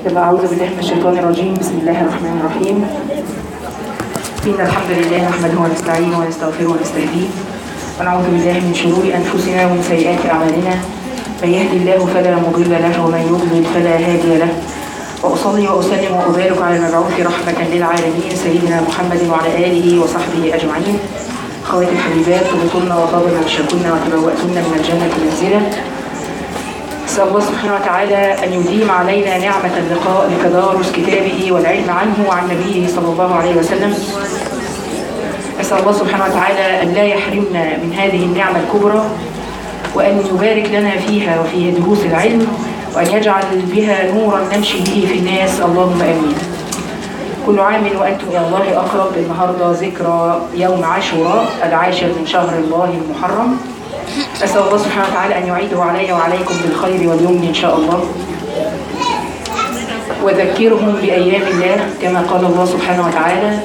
يلا أعوذ بالله من الشيطان الرجيم بسم الله الرحمن الرحيم إن الحمد لله نحمده ونستعينه ونستغفره ونستهديه ونعوذ بالله من شرور أنفسنا ومن سيئات أعمالنا من يهدي الله فلا مضل له ومن يضلل فلا هادي له وأصلي وأسلم وأبارك على المبعوث رحمة للعالمين سيدنا محمد وعلى آله وصحبه أجمعين خواتي الحبيبات طبتن وطاب منشكن وتبوأتن من الجنة منزلا نسأل الله سبحانه وتعالى أن يديم علينا نعمة اللقاء لتدارس كتابه والعلم عنه وعن نبيه صلى الله عليه وسلم أسأل الله سبحانه وتعالى أن لا يحرمنا من هذه النعمة الكبرى وأن يبارك لنا فيها وفي دروس العلم وأن يجعل بها نورا نمشي به في الناس اللهم آمين كل عام وأنتم إلى الله أقرب النهاردة ذكرى يوم عاشوراء العاشر من شهر الله المحرم أسأل الله سبحانه وتعالى أن يعيده علي وعليكم بالخير واليمن إن شاء الله وذكرهم بأيام الله كما قال الله سبحانه وتعالى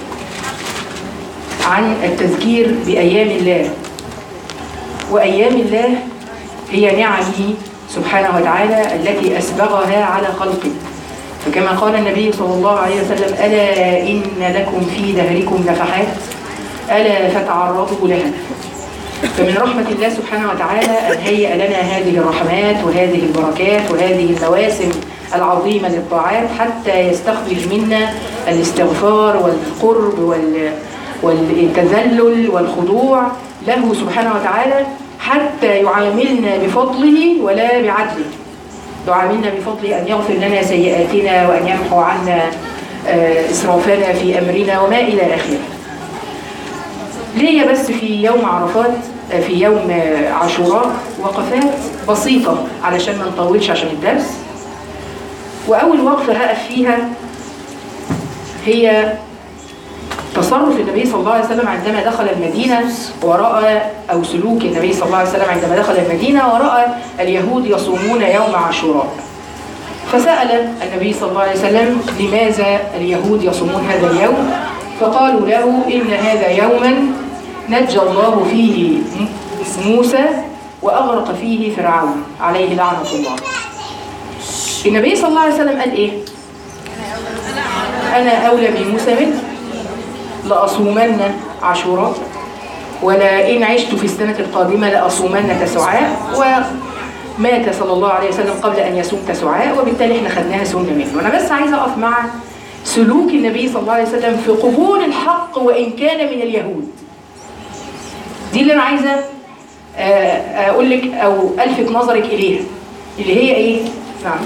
عن التذكير بأيام الله وأيام الله هي نعمه سبحانه وتعالى التي أسبغها على خلقه فكما قال النبي صلى الله عليه وسلم ألا إن لكم في دهركم نفحات ألا فتعرضوا لها فمن رحمة الله سبحانه وتعالى أن هيئ لنا هذه الرحمات وهذه البركات وهذه المواسم العظيمة للطاعات حتى يستخرج منا الاستغفار والقرب وال والتذلل والخضوع له سبحانه وتعالى حتى يعاملنا بفضله ولا بعدله يعاملنا بفضله أن يغفر لنا سيئاتنا وأن يمحو عنا إسرافنا في أمرنا وما إلى آخره ليا بس في يوم عرفات في يوم عاشوراء وقفات بسيطة علشان ما نطولش عشان الدرس وأول وقفة هقف فيها هي تصرف النبي صلى الله عليه وسلم عندما دخل المدينة ورأى أو سلوك النبي صلى الله عليه وسلم عندما دخل المدينة ورأى اليهود يصومون يوم عاشوراء فسأل النبي صلى الله عليه وسلم لماذا اليهود يصومون هذا اليوم فقالوا له إن هذا يوما نجى الله فيه موسى وأغرق فيه فرعون عليه لعنة الله النبي صلى الله عليه وسلم قال إيه أنا أولى بموسى منه لأصومن عاشوراء ولئن عشت في السنة القادمة لأصومن تسعاء ومات صلى الله عليه وسلم قبل أن يصوم تسعاء وبالتالي احنا خدناها سنة منه وأنا بس عايزة أقف مع سلوك النبي صلى الله عليه وسلم في قبول الحق وإن كان من اليهود دي اللي أنا عايزة أقول لك أو ألفت نظرك إليها اللي هي إيه؟ نعم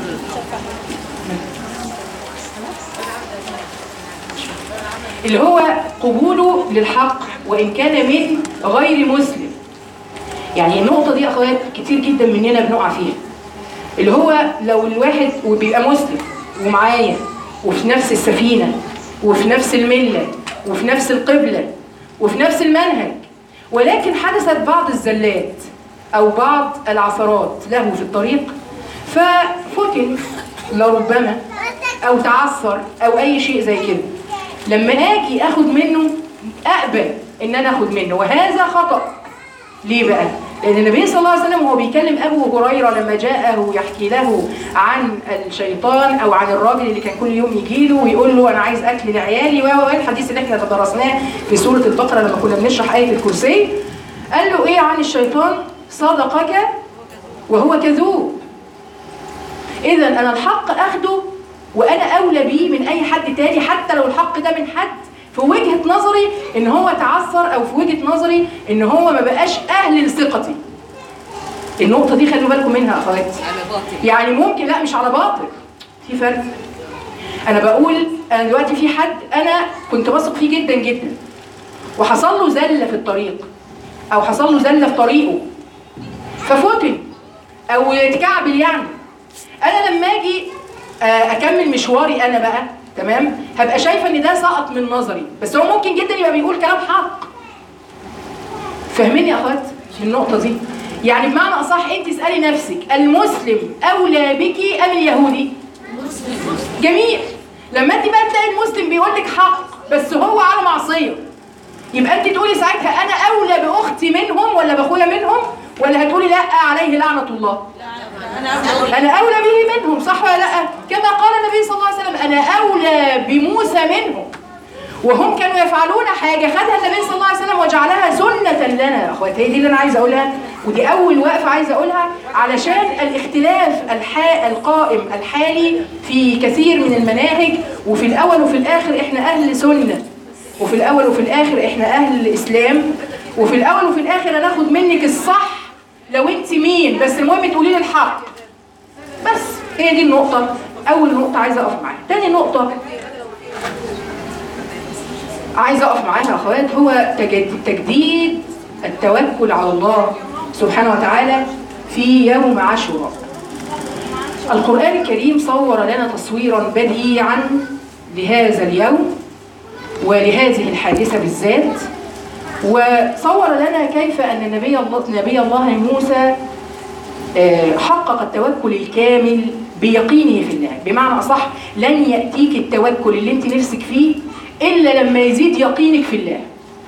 اللي هو قبوله للحق وإن كان من غير مسلم يعني النقطة دي أخوات كتير جدا مننا بنقع فيها اللي هو لو الواحد وبيبقى مسلم ومعايا وفي نفس السفينة وفي نفس الملة وفي نفس القبلة وفي نفس المنهج ولكن حدثت بعض الزلات أو بعض العثرات له في الطريق ففتن لربما أو تعثر أو أي شيء زي كده لما اجي اخد منه اقبل ان انا اخد منه وهذا خطا ليه بقى لان النبي صلى الله عليه وسلم وهو بيكلم ابو هريره لما جاءه يحكي له عن الشيطان او عن الراجل اللي كان كل يوم يجي له ويقول له انا عايز اكل لعيالي و الحديث اللي احنا تدرسناه في سوره البقره لما كنا بنشرح ايه الكرسي قال له ايه عن الشيطان صدقك وهو كذوب اذا انا الحق اخده وانا اولى بيه من اي حد تاني حتى لو الحق ده من حد في وجهه نظري ان هو تعثر او في وجهه نظري ان هو ما بقاش اهل لثقتي النقطه دي خلوا بالكم منها اخواتي يعني ممكن لا مش على باطل في فرق انا بقول انا دلوقتي في حد انا كنت بثق فيه جدا جدا وحصل له زله في الطريق او حصل له زله في طريقه ففتن او يتكعبل يعني انا لما اجي اكمل مشواري انا بقى تمام هبقى شايفه ان ده سقط من نظري بس هو ممكن جدا يبقى بيقول كلام حق فاهمين يا اخوات النقطه دي يعني بمعنى اصح انت اسالي نفسك المسلم اولى بك ام اليهودي جميل لما انت بقى تلاقي المسلم بيقول لك حق بس هو على معصيه يبقى انت تقولي ساعتها انا اولى باختي منهم ولا باخويا منهم ولا هتقولي لا عليه لعنه الله انا اولى به منهم صح ولا لا كما قال النبي صلى الله عليه وسلم انا اولى بموسى منهم وهم كانوا يفعلون حاجه خدها النبي صلى الله عليه وسلم وجعلها سنه لنا يا اخواتي هي دي اللي انا عايزه اقولها ودي اول وقفه عايزه اقولها علشان الاختلاف الحا... القائم الحالي في كثير من المناهج وفي الاول وفي الاخر احنا اهل سنه وفي الاول وفي الاخر احنا اهل الاسلام وفي الاول وفي الاخر هناخد منك الصح لو انت مين بس المهم تقولي لي الحق بس هي دي النقطه اول نقطه عايزه اقف معاها تاني نقطه عايزه اقف معاها يا اخوات هو تجد- تجديد التوكل على الله سبحانه وتعالى في يوم عاشوراء القرآن الكريم صور لنا تصويرا بديعا لهذا اليوم ولهذه الحادثة بالذات وصور لنا كيف أن نبي الله, نبي الله موسى آه، حقق التوكل الكامل بيقينه في الله بمعنى أصح لن يأتيك التوكل اللي انت نفسك فيه إلا لما يزيد يقينك في الله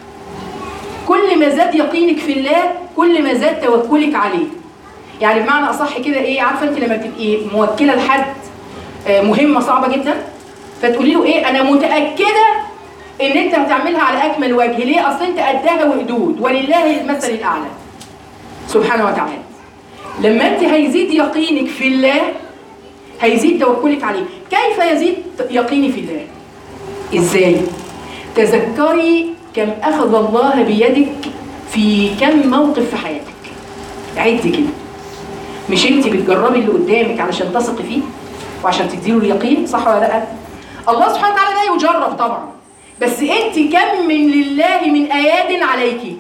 كل ما زاد يقينك في الله كل ما زاد توكلك عليه يعني بمعنى اصح كده ايه عارفه انت لما تبقي موكله لحد آه، مهمه صعبه جدا فتقولي له ايه انا متاكده ان انت هتعملها على اكمل وجه ليه اصل انت قدها وقدود ولله المثل الاعلى سبحانه وتعالى لما انت هيزيد يقينك في الله هيزيد توكلك عليه كيف يزيد يقيني في الله ازاي تذكري كم اخذ الله بيدك في كم موقف في حياتك عدي كده مش انت بتجربي اللي قدامك علشان تثقي فيه وعشان تديله اليقين صح ولا لا الله سبحانه وتعالى لا يجرب طبعا بس انت كم من لله من اياد عليك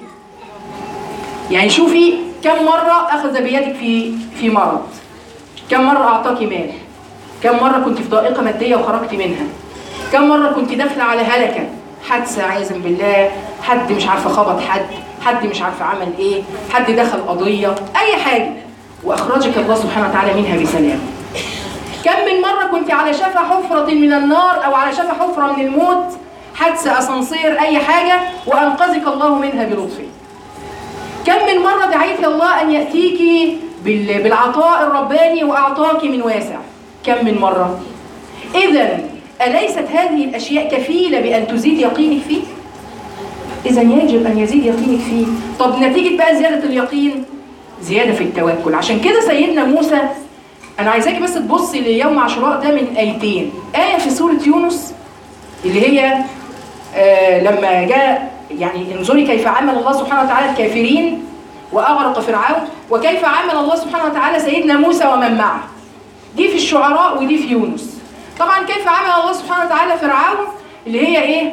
يعني شوفي كم مرة أخذ بيدك في في مرض كم مرة أعطاك مال كم مرة كنت في ضائقة مادية وخرجت منها كم مرة كنت داخلة على هلكة حادثة عياذا بالله حد مش عارفة خبط حد حد مش عارفة عمل ايه حد دخل قضية أي حاجة وأخرجك الله سبحانه وتعالى منها بسلام كم من مرة كنت على شفا حفرة من النار أو على شفا حفرة من الموت حادثة أسانسير أي حاجة وأنقذك الله منها بلطفه كم من مرة دعيت الله أن يأتيك بال- بالعطاء الرباني وأعطاك من واسع كم من مرة إذا أليست هذه الأشياء كفيلة بأن تزيد يقينك فيه إذا يجب أن يزيد يقينك فيه طب نتيجة بقى زيادة اليقين زيادة في التوكل عشان كده سيدنا موسى أنا عايزاكي بس تبصي ليوم عاشوراء ده من آيتين آية في سورة يونس اللي هي آه لما جاء يعني انظري كيف عمل الله سبحانه وتعالى الكافرين وأغرق فرعون وكيف عمل الله سبحانه وتعالى سيدنا موسى ومن معه دي في الشعراء ودي في يونس طبعا كيف عمل الله سبحانه وتعالى فرعون اللي هي ايه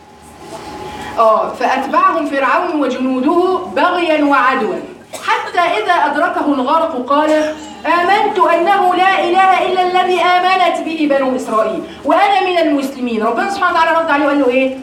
اه فأتبعهم فرعون وجنوده بغيا وعدوا حتى إذا أدركه الغرق قال آمنت أنه لا إله إلا الذي آمنت به بنو إسرائيل وأنا من المسلمين ربنا سبحانه وتعالى رد عليه وقال له إيه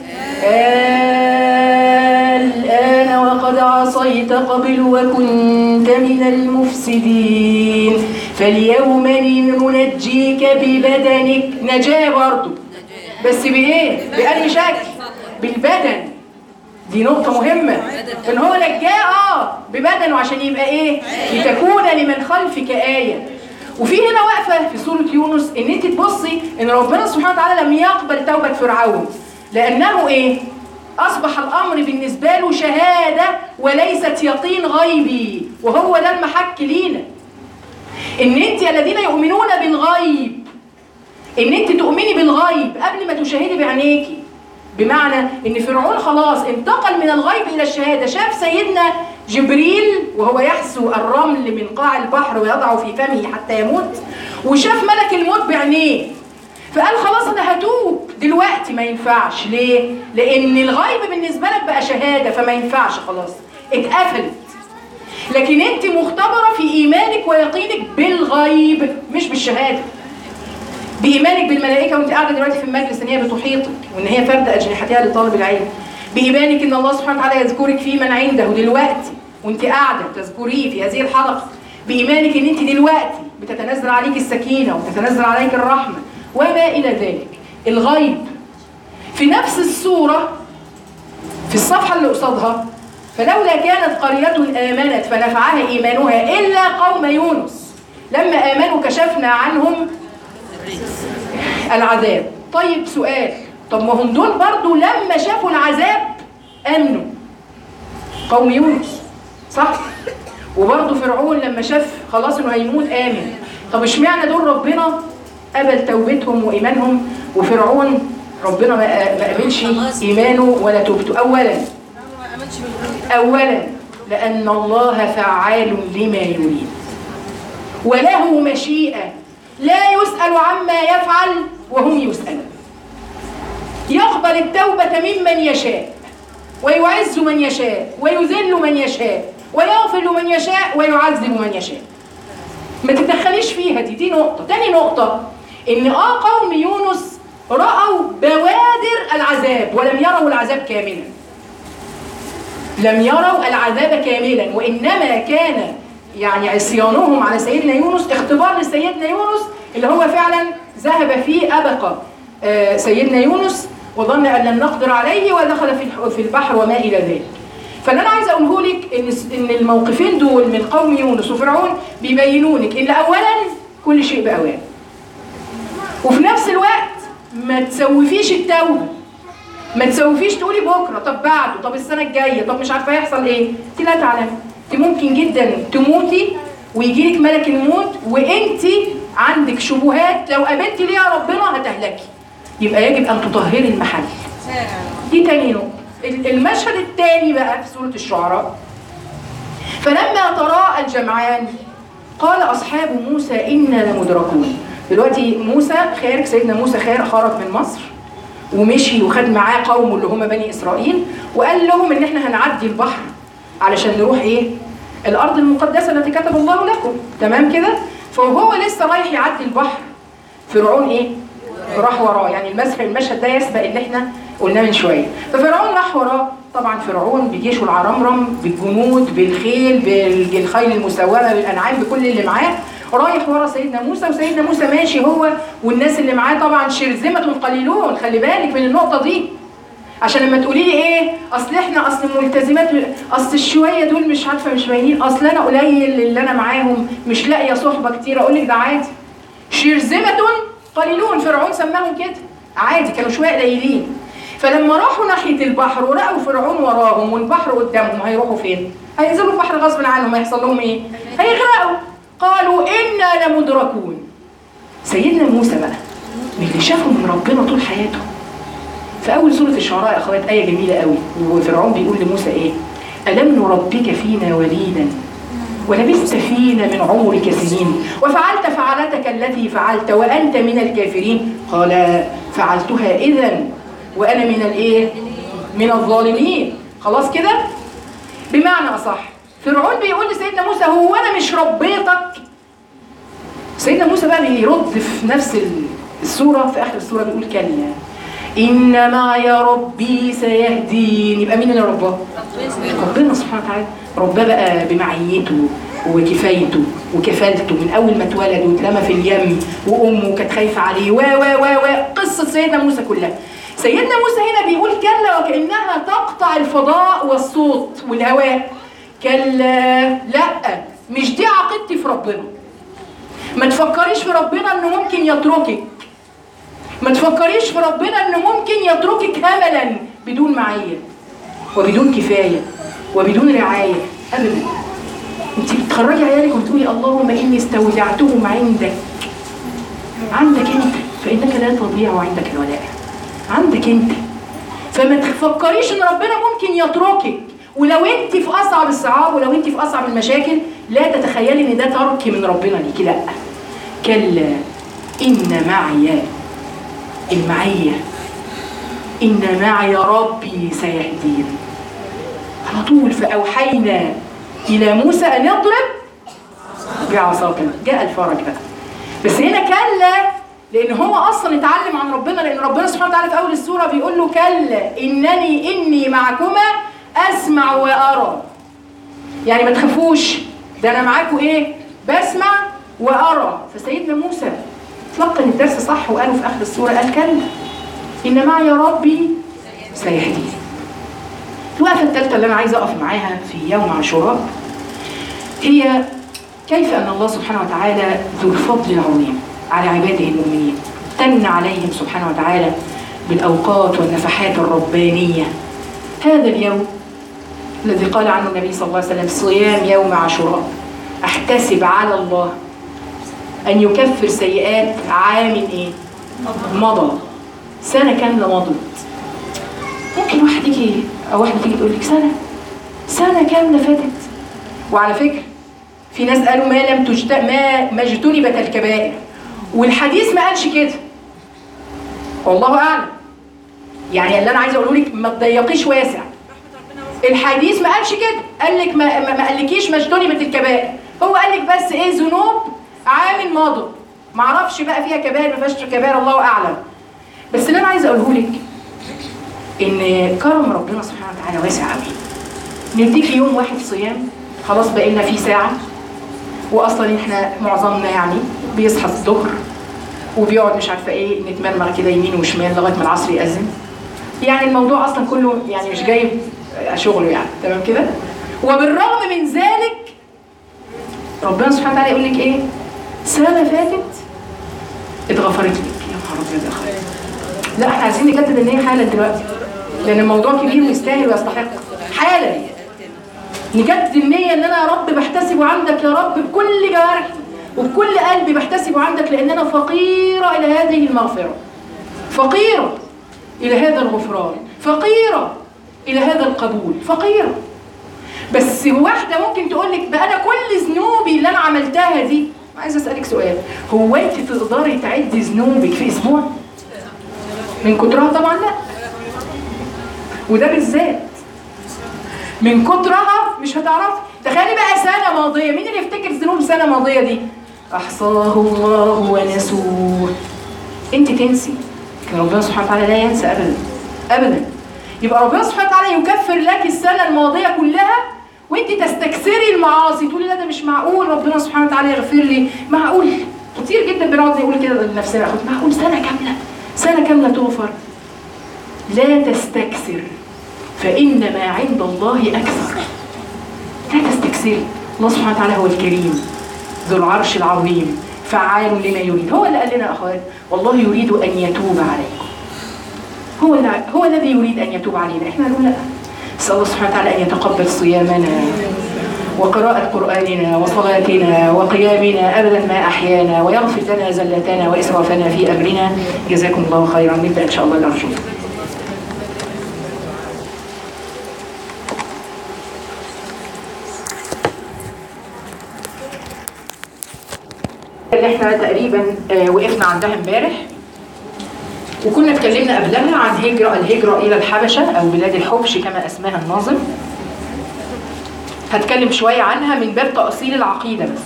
الآن وقد عصيت قبل وكنت من المفسدين فاليوم ننجيك ببدنك نجاة برضه بس بإيه؟ بأي شكل؟ بالبدن دي نقطة مهمة ان هو نجاه اه ببدنه عشان يبقى ايه لتكون لمن خلفك آية وفي هنا وقفة في سورة يونس ان انت تبصي ان ربنا سبحانه وتعالى لم يقبل توبة فرعون لانه ايه اصبح الامر بالنسبة له شهادة وليست يقين غيبي وهو ده المحك لينا ان انت الذين يؤمنون بالغيب ان انت تؤمني بالغيب قبل ما تشاهدي بعينيكي بمعنى ان فرعون خلاص انتقل من الغيب الى الشهاده شاف سيدنا جبريل وهو يحسو الرمل من قاع البحر ويضعه في فمه حتى يموت وشاف ملك الموت بعينيه فقال خلاص انا هتوب دلوقتي ما ينفعش ليه لان الغيب بالنسبه لك بقى شهاده فما ينفعش خلاص اتقفلت لكن انت مختبره في ايمانك ويقينك بالغيب مش بالشهاده بإيمانك بالملائكة وأنت قاعدة دلوقتي في المجلس إن هي بتحيطك وإن هي فرد أجنحتها لطالب العلم بإيمانك إن الله سبحانه وتعالى يذكرك في من عنده دلوقتي وأنت قاعدة تذكريه في هذه الحلقة بإيمانك إن أنت دلوقتي بتتنزل عليك السكينة وتتنزل عليك الرحمة وما إلى ذلك الغيب في نفس السورة في الصفحة اللي قصادها فلولا كانت قرية آمنت فنفعها إيمانها إلا قوم يونس لما امنوا كشفنا عنهم العذاب طيب سؤال طب ما هم دول برضو لما شافوا العذاب امنوا قوم يونس صح وبرضه فرعون لما شاف خلاص انه هيموت امن طب اشمعنى دول ربنا قبل توبتهم وايمانهم وفرعون ربنا ما ما قبلش ايمانه ولا توبته اولا اولا لان الله فعال لما يريد وله مشيئه لا يسال عما يفعل وهم يسالون يقبل التوبه ممن يشاء ويعز من يشاء ويذل من يشاء ويغفر لمن يشاء ويعذب من يشاء ما تتدخليش فيها دي دي نقطة تاني نقطة ان اه قوم يونس رأوا بوادر العذاب ولم يروا العذاب كاملا لم يروا العذاب كاملا وانما كان يعني عصيانهم على سيدنا يونس اختبار لسيدنا يونس اللي هو فعلا ذهب فيه ابق آه، سيدنا يونس وظن ان لن نقدر عليه ودخل في الح- في البحر وما الى ذلك فاللي انا عايزه اقوله لك ان ان الموقفين دول من قوم يونس وفرعون بيبينوا لك ان اولا كل شيء باوان وفي نفس الوقت ما تسوفيش التوبه ما تسوفيش تقولي بكره طب بعده طب السنه الجايه طب مش عارفه هيحصل ايه انت لا تعلمي انت ممكن جدا تموتي ويجي لك ملك الموت وانت عندك شبهات لو قابلتي ليها ربنا هتهلكي يبقى يجب ان تطهري المحل دي تاني نقطة ال- المشهد الثاني بقى في سورة الشعراء فلما تراءى الجمعان قال أصحاب موسى إنا لمدركون دلوقتي موسى خارج سيدنا موسى خارج خرج من مصر ومشي وخد معاه قومه اللي هم بني إسرائيل وقال لهم إن إحنا هنعدي البحر علشان نروح إيه؟ الأرض المقدسة التي كتب الله لكم تمام كده؟ فهو لسه رايح يعدي البحر فرعون إيه؟ راح وراه يعني المسح المشهد ده يسبق اللي احنا قلناه من شويه ففرعون راح وراه طبعا فرعون بجيشه العرمرم بالجنود بالخيل بالخيل المسومه بالانعام بكل اللي معاه رايح ورا سيدنا موسى وسيدنا موسى ماشي هو والناس اللي معاه طبعا شرذمه قليلون خلي بالك من النقطه دي عشان لما تقولي لي ايه اصل احنا اصل ملتزمات اصل الشويه دول مش عارفه مش باينين اصل انا قليل اللي انا معاهم مش لاقيه صحبه كتير اقول لك ده عادي شرذمه قليلون فرعون سماهم كده عادي كانوا شويه قليلين فلما راحوا ناحيه البحر ولقوا فرعون وراهم والبحر قدامهم هيروحوا فين؟ هينزلوا البحر غصب عنهم هيحصل لهم ايه؟ هيغرقوا قالوا انا لمدركون سيدنا موسى بقى من اللي شافوا من ربنا طول حياته في اول سوره الشعراء يا اخوات ايه جميله قوي وفرعون بيقول لموسى ايه؟ الم نربك فينا وليدا ولبثت فينا من عمرك سنين وفعلت فعلتك التي فعلت وانت من الكافرين قال فعلتها اذا وانا من الايه من الظالمين خلاص كده بمعنى اصح فرعون بيقول لسيدنا موسى هو انا مش ربيتك سيدنا موسى بقى بيرد في نفس السوره في اخر السوره بيقول كلا ان معي ربي سيهدين يبقى مين اللي رباه ربنا سبحانه وتعالى رباه بقى بمعيته وكفايته وكفالته من اول ما اتولد واترمى في اليم وامه كانت خايفه عليه و و و و قصه سيدنا موسى كلها سيدنا موسى هنا بيقول كلا وكانها تقطع الفضاء والصوت والهواء كلا لا مش دي عقيدتي في ربنا ما تفكريش في ربنا انه ممكن يتركك ما تفكريش في ربنا انه ممكن يتركك هملا بدون معيه وبدون كفايه وبدون رعايه ابدا انت بتخرجي عيالك وبتقولي اللهم اني استودعتهم عندك عندك انت فانك لا تضيع عندك الودائع عندك انت فما تفكريش ان ربنا ممكن يتركك ولو انت في اصعب الصعاب ولو انت في اصعب المشاكل لا تتخيلي ان ده ترك من ربنا ليكي لا كلا ان معي المعيه ان معي ربي سيهدين على طول فاوحينا الى موسى ان يضرب بعصاك جاء الفرج بقى بس هنا كلا لان هو اصلا اتعلم عن ربنا لان ربنا سبحانه وتعالى في اول السوره بيقول له كلا انني اني معكما اسمع وارى يعني ما تخافوش ده انا معاكم ايه بسمع وارى فسيدنا موسى تلقن الدرس صح وقالوا في اخر السوره قال كلا ان معي ربي سيهديني الوقفه الثالثه اللي انا عايزه اقف معاها في يوم عاشوراء هي كيف أن الله سبحانه وتعالى ذو الفضل العظيم على عباده المؤمنين تن عليهم سبحانه وتعالى بالأوقات والنفحات الربانية هذا اليوم الذي قال عنه النبي صلى الله عليه وسلم صيام يوم عاشوراء احتسب على الله أن يكفر سيئات عام إيه؟ مضى سنة كاملة مضت ممكن واحد يجي أو واحدة تيجي تقول لك سنة سنة كاملة فاتت وعلى فكرة في ناس قالوا ما لم تجت ما ما اجتنبت الكبائر والحديث ما قالش كده والله اعلم يعني اللي انا عايزه اقوله لك ما تضيقيش واسع الحديث ما قالش كده قال لك ما, ما, ما قالكيش ما اجتنبت الكبائر هو قال لك بس ايه ذنوب عام ماضي ما اعرفش بقى فيها كبائر ما فيهاش كبائر الله اعلم بس اللي انا عايزه اقوله لك ان كرم ربنا سبحانه وتعالى واسع قوي نديك يوم واحد صيام خلاص بقى لنا فيه ساعه واصلا احنا معظمنا يعني بيصحى الظهر وبيقعد مش عارفه ايه نتمرمغ كده يمين وشمال لغايه ما العصر يأذن يعني الموضوع اصلا كله يعني مش جايب شغله يعني تمام كده وبالرغم من ذلك ربنا سبحانه وتعالى يقول لك ايه سنه فاتت اتغفرت لك يا نهار ابيض يا اخي لا احنا عايزين نجدد النيه حالا دلوقتي لان الموضوع كبير ويستاهل ويستحق حالا نجدد النية ان انا يا رب بحتسب عندك يا رب بكل جوارحي وبكل قلبي بحتسب عندك لان انا فقيرة الى هذه المغفرة فقيرة الى هذا الغفران فقيرة الى هذا القبول فقيرة بس واحدة ممكن تقول لك بقى انا كل ذنوبي اللي انا عملتها دي عايز اسالك سؤال هو انت تقدري تعدي ذنوبك في اسبوع؟ من كترها طبعا لا وده بالذات من كترها مش هتعرفي تخيلي بقى سنه ماضيه مين اللي يفتكر ذنوب سنه ماضيه دي احصاه الله ونسوه انت تنسي لكن ربنا سبحانه وتعالى لا ينسى ابدا ابدا يبقى ربنا سبحانه وتعالى يكفر لك السنه الماضيه كلها وانت تستكثري المعاصي تقولي لا ده مش معقول ربنا سبحانه وتعالى يغفر لي معقول كتير جدا بنقعد نقول كده لنفسنا معقول سنه كامله سنه كامله تغفر لا تستكثر فإن ما عند الله أكثر لا تستكثري الله سبحانه وتعالى هو الكريم ذو العرش العظيم فعال لما يريد هو اللي قال لنا أخوات والله يريد أن يتوب عليكم هو اللي هو الذي يريد أن يتوب علينا إحنا نقول لا نسأل الله سبحانه وتعالى أن يتقبل صيامنا وقراءة قرآننا وصلاتنا وقيامنا أبدا ما أحيانا ويغفر لنا زلتنا وإسرافنا في أمرنا جزاكم الله خيرا نبدأ إن شاء الله الأرجو اللي احنا تقريبا آه، وقفنا عندها امبارح وكنا اتكلمنا قبلها عن هجرة الهجرة إلى الحبشة أو بلاد الحبش كما أسماها الناظم هتكلم شوية عنها من باب تأصيل العقيدة بس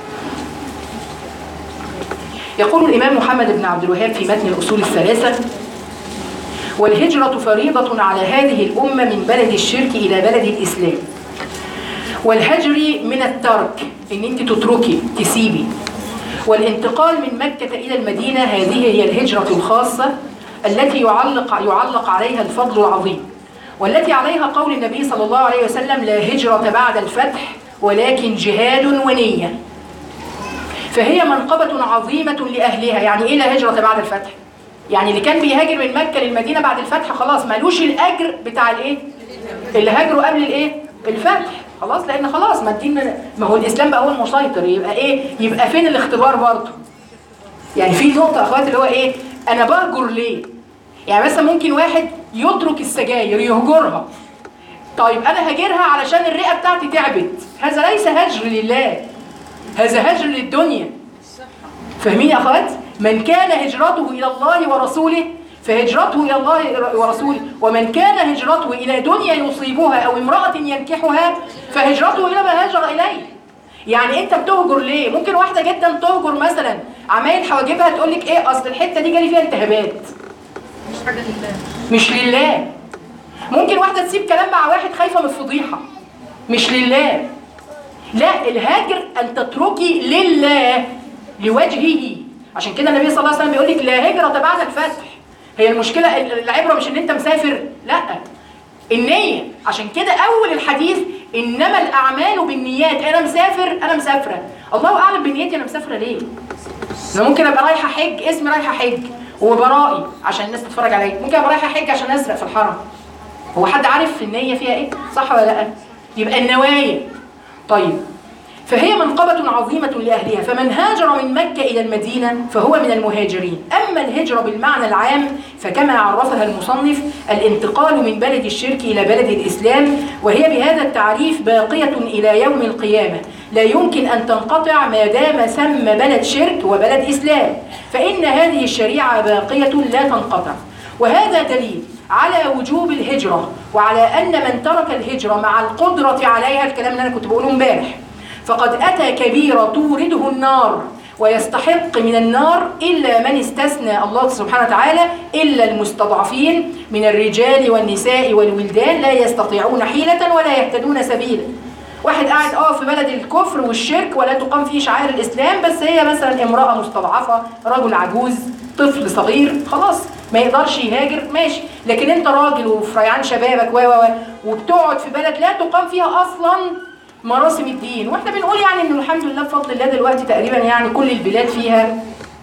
يقول الإمام محمد بن عبد الوهاب في متن الأصول الثلاثة والهجرة فريضة على هذه الأمة من بلد الشرك إلى بلد الإسلام والهجر من الترك إن أنت تتركي تسيبي والانتقال من مكة إلى المدينة هذه هي الهجرة الخاصة التي يعلق يعلق عليها الفضل العظيم والتي عليها قول النبي صلى الله عليه وسلم لا هجرة بعد الفتح ولكن جهاد ونية فهي منقبة عظيمة لأهلها يعني إيه لا هجرة بعد الفتح؟ يعني اللي كان بيهاجر من مكة للمدينة بعد الفتح خلاص مالوش الأجر بتاع الإيه؟ اللي هاجروا قبل الإيه؟ الفتح خلاص لأن خلاص ما الدين ما هو الإسلام بقى هو المسيطر يبقى إيه؟ يبقى فين الاختبار برضه؟ يعني في نقطة أخوات اللي هو إيه؟ أنا بهجر ليه؟ يعني مثلا ممكن واحد يترك السجاير يهجرها طيب أنا هاجرها علشان الرئة بتاعتي تعبت هذا ليس هجر لله هذا هجر للدنيا فاهمين يا اخوات من كان هجرته الى الله ورسوله فهجرته الى الله ورسوله ومن كان هجرته الى دنيا يصيبها او امراه ينكحها فهجرته الى ما هاجر اليه يعني انت بتهجر ليه ممكن واحده جدا تهجر مثلا عمايل حواجبها تقول لك ايه اصل الحته دي جالي فيها التهابات مش حاجة لله مش لله ممكن واحده تسيب كلام مع واحد خايفه من الفضيحه مش لله لا الهاجر ان تتركي لله لوجهه عشان كده النبي صلى الله عليه وسلم بيقول لك لا هجرة بعد الفتح هي المشكلة العبرة مش ان انت مسافر لا النية عشان كده اول الحديث انما الاعمال بالنيات انا مسافر انا مسافرة الله اعلم بنيتي انا مسافره ليه انا ممكن ابقى رايحه حج اسمي رايحه حج وبرائي عشان الناس تتفرج عليا ممكن ابقى رايحه حج عشان اسرق في الحرم هو حد عارف النيه فيها ايه صح ولا لا يبقى النوايا طيب فهي منقبة عظيمة لأهلها فمن هاجر من مكة إلى المدينة فهو من المهاجرين أما الهجرة بالمعنى العام فكما عرفها المصنف الانتقال من بلد الشرك إلى بلد الإسلام وهي بهذا التعريف باقية إلى يوم القيامة لا يمكن أن تنقطع ما دام ثم بلد شرك وبلد إسلام فإن هذه الشريعة باقية لا تنقطع وهذا دليل على وجوب الهجرة وعلى أن من ترك الهجرة مع القدرة عليها الكلام اللي أنا كنت بقوله امبارح فقد أتى كبيرة تورده النار ويستحق من النار إلا من استثنى الله سبحانه وتعالى إلا المستضعفين من الرجال والنساء والولدان لا يستطيعون حيلة ولا يهتدون سبيلا واحد قاعد اه في بلد الكفر والشرك ولا تقام فيه شعائر الاسلام بس هي مثلا امراه مستضعفه رجل عجوز طفل صغير خلاص ما يقدرش يهاجر ماشي لكن انت راجل وفي ريعان شبابك و و و وبتقعد في بلد لا تقام فيها اصلا مراسم الدين واحنا بنقول يعني انه الحمد لله بفضل الله دلوقتي تقريبا يعني كل البلاد فيها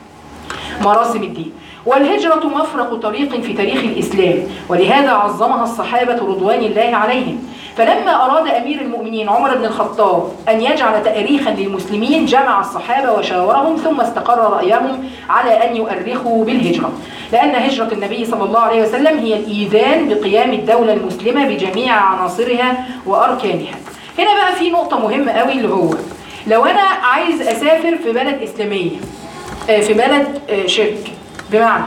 مراسم الدين والهجرة مفرق طريق في تاريخ الإسلام ولهذا عظمها الصحابة رضوان الله عليهم فلما أراد أمير المؤمنين عمر بن الخطاب أن يجعل تاريخا للمسلمين جمع الصحابة وشاورهم ثم استقر رأيهم على أن يؤرخوا بالهجرة لأن هجرة النبي صلى الله عليه وسلم هي الإيذان بقيام الدولة المسلمة بجميع عناصرها وأركانها هنا بقى في نقطة مهمة قوي اللي هو لو أنا عايز أسافر في بلد إسلامية آه، في بلد آه، شرك بمعنى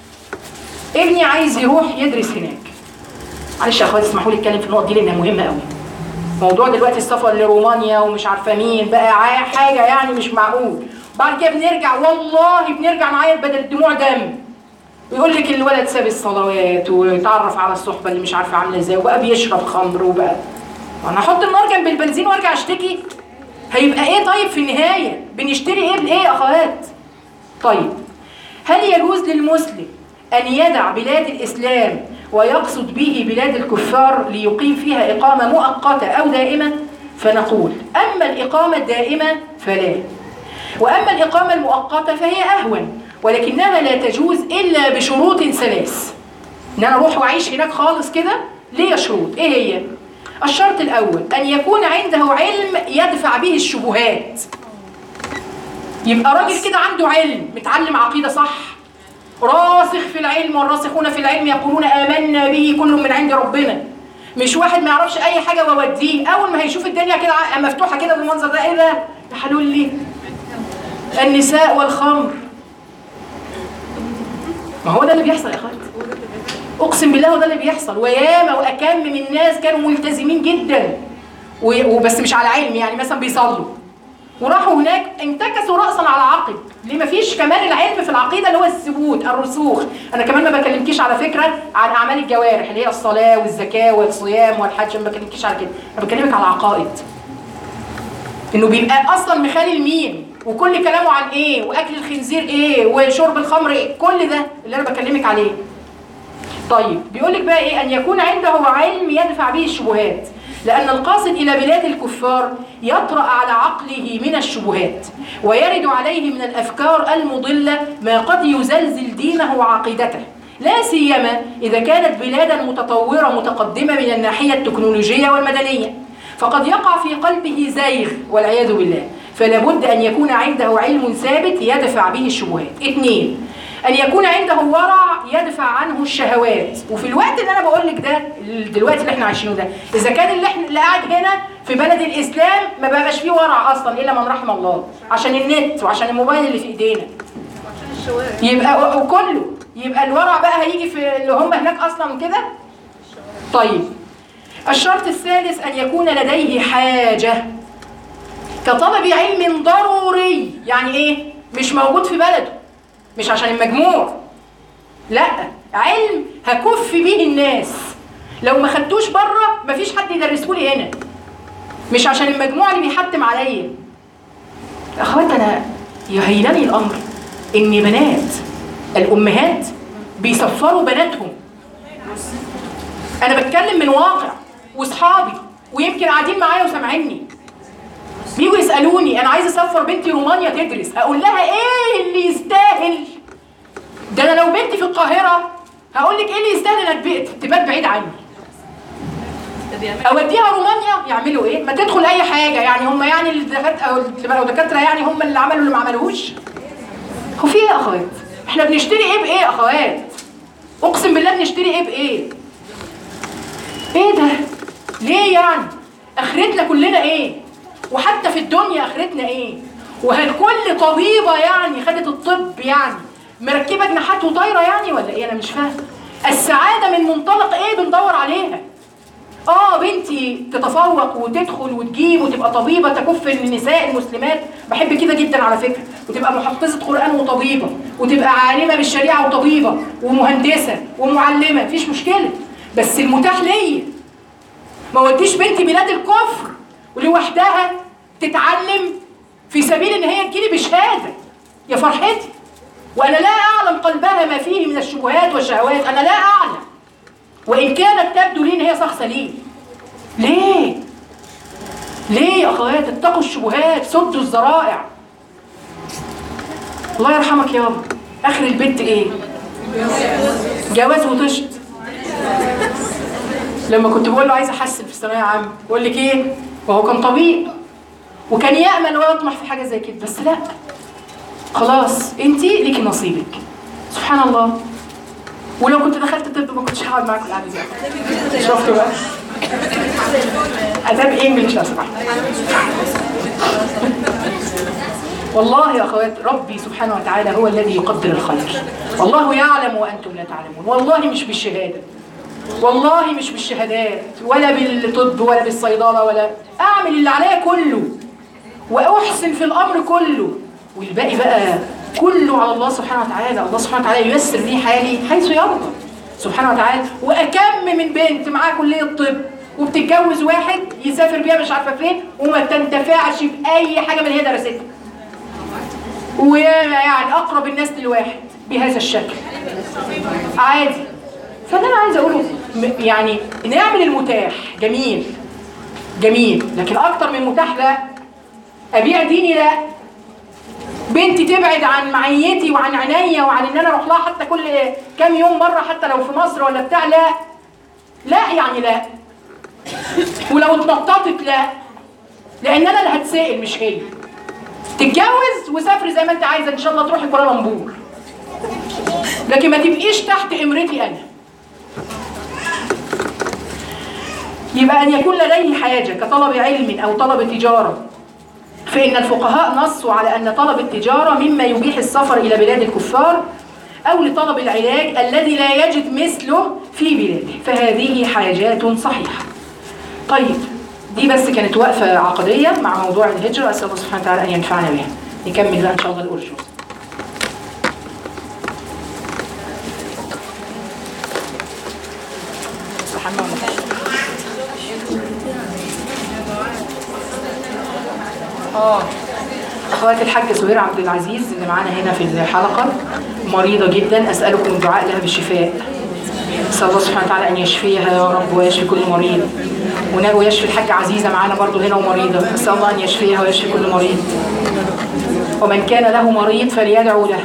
ابني عايز يروح يدرس هناك معلش يا اخواتي اسمحوا لي اتكلم في النقط دي لانها مهمه قوي موضوع دلوقتي السفر لرومانيا ومش عارفه مين بقى عا- حاجه يعني مش معقول بعد كده بنرجع والله بنرجع معايا بدل الدموع دم ويقول لك الولد ساب الصلوات ويتعرف على الصحبه اللي مش عارفه عامله ازاي وبقى بيشرب خمر وبقى وانا احط النار جنب البنزين وارجع اشتكي هيبقى ايه طيب في النهايه بنشتري ايه بايه يا اخوات طيب هل يجوز للمسلم أن يدع بلاد الإسلام ويقصد به بلاد الكفار ليقيم فيها إقامة مؤقتة أو دائمة؟ فنقول أما الإقامة الدائمة فلا وأما الإقامة المؤقتة فهي أهون ولكنها لا تجوز إلا بشروط ثلاث إن أنا أروح وأعيش هناك خالص كده ليه شروط إيه هي؟ الشرط الأول أن يكون عنده علم يدفع به الشبهات يبقى راجل كده عنده علم متعلم عقيدة صح راسخ في العلم والراسخون في العلم يقولون آمنا به كل من عند ربنا مش واحد ما يعرفش أي حاجة ووديه أول ما هيشوف الدنيا كده ع- مفتوحة كده بالمنظر ده إيه ده؟ يا حلولي النساء والخمر ما هو ده اللي بيحصل يا اخوات اقسم بالله هو ده اللي بيحصل وياما واكم من ناس كانوا ملتزمين جدا و- وبس مش على علم يعني مثلا بيصلوا وراحوا هناك انتكسوا راسا على عقب ليه ما فيش كمان العلم في العقيده اللي هو الثبوت الرسوخ انا كمان ما بكلمكيش على فكره عن اعمال الجوارح اللي هي الصلاه والزكاه والصيام والحج ما بكلمكيش على كده انا بكلمك على العقائد انه بيبقى اصلا مخالي لمين وكل كلامه عن ايه واكل الخنزير ايه وشرب الخمر ايه كل ده اللي انا بكلمك عليه طيب بيقول لك بقى ايه ان يكون عنده علم يدفع به الشبهات لان القاصد الى بلاد الكفار يطرا على عقله من الشبهات ويرد عليه من الافكار المضله ما قد يزلزل دينه وعقيدته لا سيما اذا كانت بلادا متطوره متقدمه من الناحيه التكنولوجيه والمدنيه فقد يقع في قلبه زيغ والعياذ بالله فلا بد ان يكون عنده علم ثابت يدفع به الشبهات اثنين ان يكون عنده ورع يدفع عنه الشهوات وفي الوقت اللي انا بقول لك ده دلوقتي اللي احنا عايشينه ده اذا كان اللي احنا اللي قاعد هنا في بلد الاسلام ما بقاش فيه ورع اصلا الا من رحم الله عشان النت وعشان الموبايل اللي في ايدينا عشان الشوارع يبقى وكله يبقى الورع بقى هيجي في اللي هم هناك اصلا كده طيب الشرط الثالث ان يكون لديه حاجه كطلب علم ضروري يعني ايه مش موجود في بلده مش عشان المجموع لا علم هكف به الناس لو ما خدتوش بره مفيش حد يدرسه لي هنا مش عشان المجموع اللي بيحتم عليا اخوات انا يهيلني الامر ان بنات الامهات بيصفروا بناتهم انا بتكلم من واقع واصحابي ويمكن قاعدين معايا وسامعيني بيجوا يسالوني انا عايزه اسافر بنتي رومانيا تدرس اقول لها ايه اللي يستاهل ده انا لو بنتي في القاهره هقول لك ايه اللي يستاهل انك بقت- تبات بعيد عني اوديها رومانيا يعملوا ايه ما تدخل اي حاجه يعني هم يعني الدكاتره او اللي بقوا دكاتره يعني هم اللي عملوا اللي ما عملوش هو في ايه يا اخوات احنا بنشتري ايه بايه يا اخوات اقسم بالله بنشتري ايه بايه ايه ده ليه يعني اخرتنا كلنا ايه وحتى في الدنيا اخرتنا ايه وهل كل طبيبه يعني خدت الطب يعني مركبه جناحات وطايره يعني ولا ايه انا مش فاهم السعاده من منطلق ايه بندور عليها اه بنتي تتفوق وتدخل وتجيب وتبقى طبيبه تكف النساء المسلمات بحب كده جدا على فكره وتبقى محفظه قران وطبيبه وتبقى عالمه بالشريعه وطبيبه ومهندسه ومعلمه مفيش مشكله بس المتاح ليا ما وديش بنتي بلاد الكفر ولوحدها تتعلم في سبيل ان هي تجيلي بشهاده يا فرحتي وانا لا اعلم قلبها ما فيه من الشبهات والشهوات انا لا اعلم وان كانت تبدو لي ان هي شخص سليم ليه ليه يا اخوات اتقوا الشبهات سدوا الذرائع الله يرحمك يابا اخر البنت ايه جواز وطشت لما كنت بقول له عايز احسن في الثانويه عامه بقول لك ايه وهو كان طبيب وكان يامل ويطمح في حاجه زي كده بس لا خلاص انت ليكي نصيبك سبحان الله ولو كنت دخلت طب ما كنتش هقعد معاكم القعده دي شفتوا بقى اداب انجلش لو سمحت والله يا اخوات ربي سبحانه وتعالى هو الذي يقدر الخير والله يعلم وانتم لا تعلمون والله مش بالشهاده والله مش بالشهادات ولا بالطب ولا بالصيدله ولا اعمل اللي عليا كله واحسن في الامر كله والباقي بقى كله على الله سبحانه وتعالى الله سبحانه وتعالى ييسر لي حالي حيث يرضى سبحانه وتعالى واكم من بنت معاها كليه طب وبتتجوز واحد يسافر بيها مش عارفه فين وما تنتفعش باي حاجه من اللي هي درستها ويعني اقرب الناس للواحد بهذا الشكل عادي فاللي انا عايزه اقوله م- يعني نعمل المتاح جميل جميل لكن اكتر من متاح لا ابيع ديني لا بنتي تبعد عن معيتي وعن عينيا وعن ان انا اروح لها حتى كل كام يوم مره حتى لو في مصر ولا بتاع لا لا يعني لا ولو اتنططت لا لان انا اللي هتسائل مش هي تتجوز وسافري زي ما انت عايزه ان شاء الله تروحي كوالالمبور لكن ما تبقيش تحت امرتي انا يبقى ان يكون لديه حاجه كطلب علم او طلب تجاره فإن الفقهاء نصوا على أن طلب التجارة مما يبيح السفر إلى بلاد الكفار أو لطلب العلاج الذي لا يجد مثله في بلاده فهذه حاجات صحيحة طيب دي بس كانت وقفة عقدية مع موضوع الهجرة أسأل الله سبحانه وتعالى أن ينفعنا بها نكمل بقى إن شاء الله الأرجوز استحمى ولا اه اخواتي الحاجه سهير عبد العزيز اللي معانا هنا في الحلقه مريضه جدا اسالكم الدعاء لها بالشفاء اسال الله سبحانه وتعالى ان يشفيها يا رب ويشفي كل مريض ونا- ويشفي الحاجه عزيزه معانا برضو هنا ومريضه اسال الله ان يشفيها ويشفي كل مريض ومن كان له مريض فليدعو له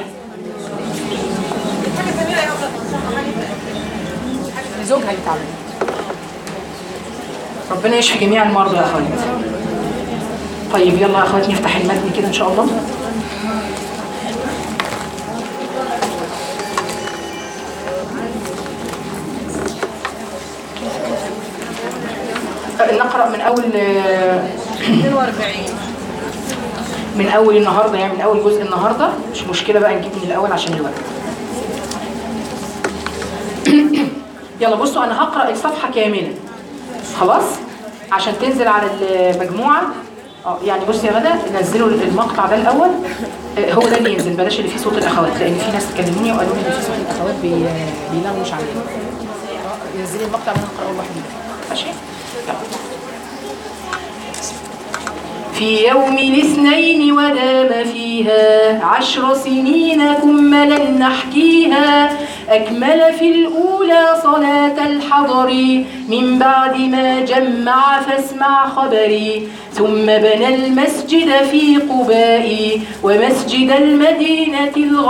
زوجها يتعلم ربنا يشفي جميع المرضى يا اخواتي طيب يلا يا اخواتي نفتح المتن كده ان شاء الله نقرا من اول 42 من اول النهارده يعني من اول جزء النهارده مش مشكله بقى نجيب من الاول عشان الوقت يلا بصوا انا هقرا الصفحه كامله خلاص عشان تنزل على المجموعه اه يعني بصي يا غدا نزلوا المقطع ده الاول آه، هو ده اللي ينزل بلاش اللي فيه صوت الاخوات لان في ناس كلموني وقالوا لي ان في صوت الاخوات بي... بيلغوش علينا نزلي المقطع ده نقراه لوحده ماشي يلا. في يوم الاثنين ودام فيها عشر سنين كملا نحكيها أكمل في الأولى صلاة الحضر من بعد ما جمع فاسمع خبري ثم بنى المسجد في قباء ومسجد المدينة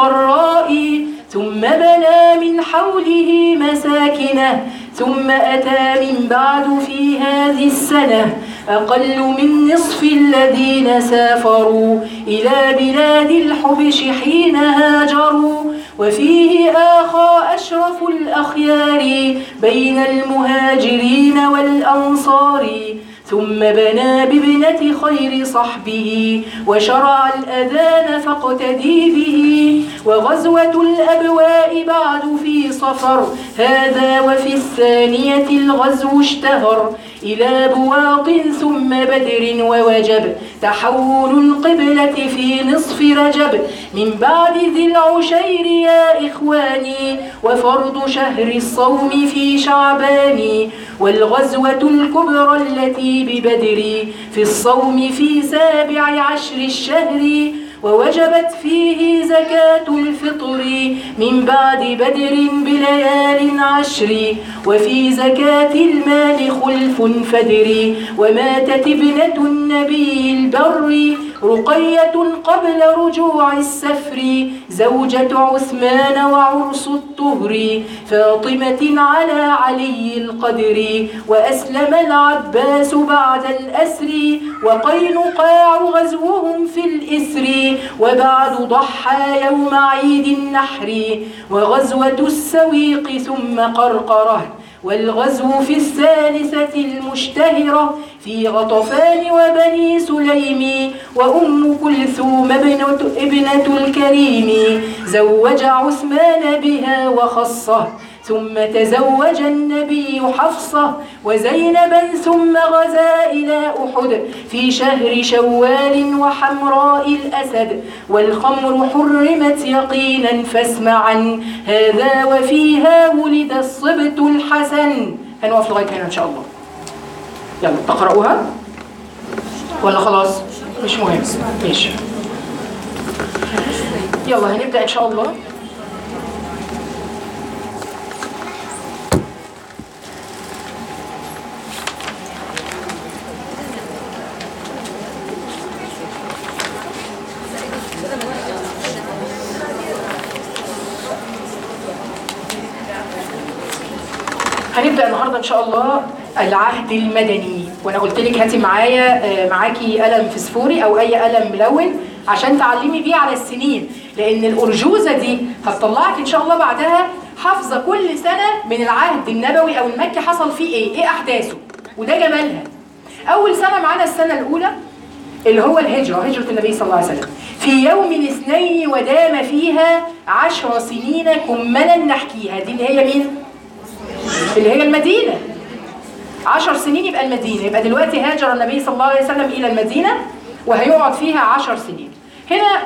الغراء ثم بنى من حوله مساكنه ثم أتى من بعد في هذه السنة أقل من نصف الذين سافروا إلى بلاد الحبش حين هاجروا وفيه آخى أشرف الأخيار بين المهاجرين والأنصار ثم بنى بابنة خير صحبه وشرع الأذان فاقتدي به وغزوة الأبواء بعد في صفر هذا وفي الثانية الغزو اشتهر إلى بواط ثم بدر ووجب تحول القبلة في نصف رجب من بعد ذي العشير يا إخواني وفرض شهر الصوم في شعبان والغزوة الكبرى التي ببدر في الصوم في سابع عشر الشهر ووجبت فيه زكاة الفطر من بعد بدر بليال عشر وفي زكاة المال خلف فدر وماتت ابنة النبي البر رقية قبل رجوع السفر زوجة عثمان وعرس الطهر فاطمة على علي القدر وأسلم العباس بعد الأسر وقينقاع غزوهم في الإسر وبعد ضحى يوم عيد النحر وغزوة السويق ثم قرقره والغزو في الثالثة المشتهرة في غطفان وبني سليم وأم كلثوم ابنة, ابنة الكريم زوج عثمان بها وخصه ثم تزوج النبي حفصة وزينبا ثم غزا إلى أحد في شهر شوال وحمراء الأسد والخمر حرمت يقينا فاسمعا هذا وفيها ولد الصبت الحسن هنقف لغاية هنا إن شاء الله يلا تقرأوها ولا خلاص مش مهم ماشي يلا هنبدأ إن شاء الله هنبدأ النهاردة إن شاء الله العهد المدني وأنا قلت لك هاتي معايا آه، معاكي قلم فسفوري أو أي قلم ملون عشان تعلمي بيه على السنين لأن الأرجوزة دي هتطلعك إن شاء الله بعدها حافظة كل سنة من العهد النبوي أو المكي حصل فيه إيه إيه أحداثه وده جمالها أول سنة معانا السنة الأولى اللي هو الهجرة هجرة النبي صلى الله عليه وسلم في يوم الاثنين ودام فيها عشر سنين كملا نحكيها دي اللي هي مين؟ اللي هي المدينة عشر سنين يبقى المدينة يبقى دلوقتي هاجر النبي صلى الله عليه وسلم إلى المدينة وهيقعد فيها عشر سنين هنا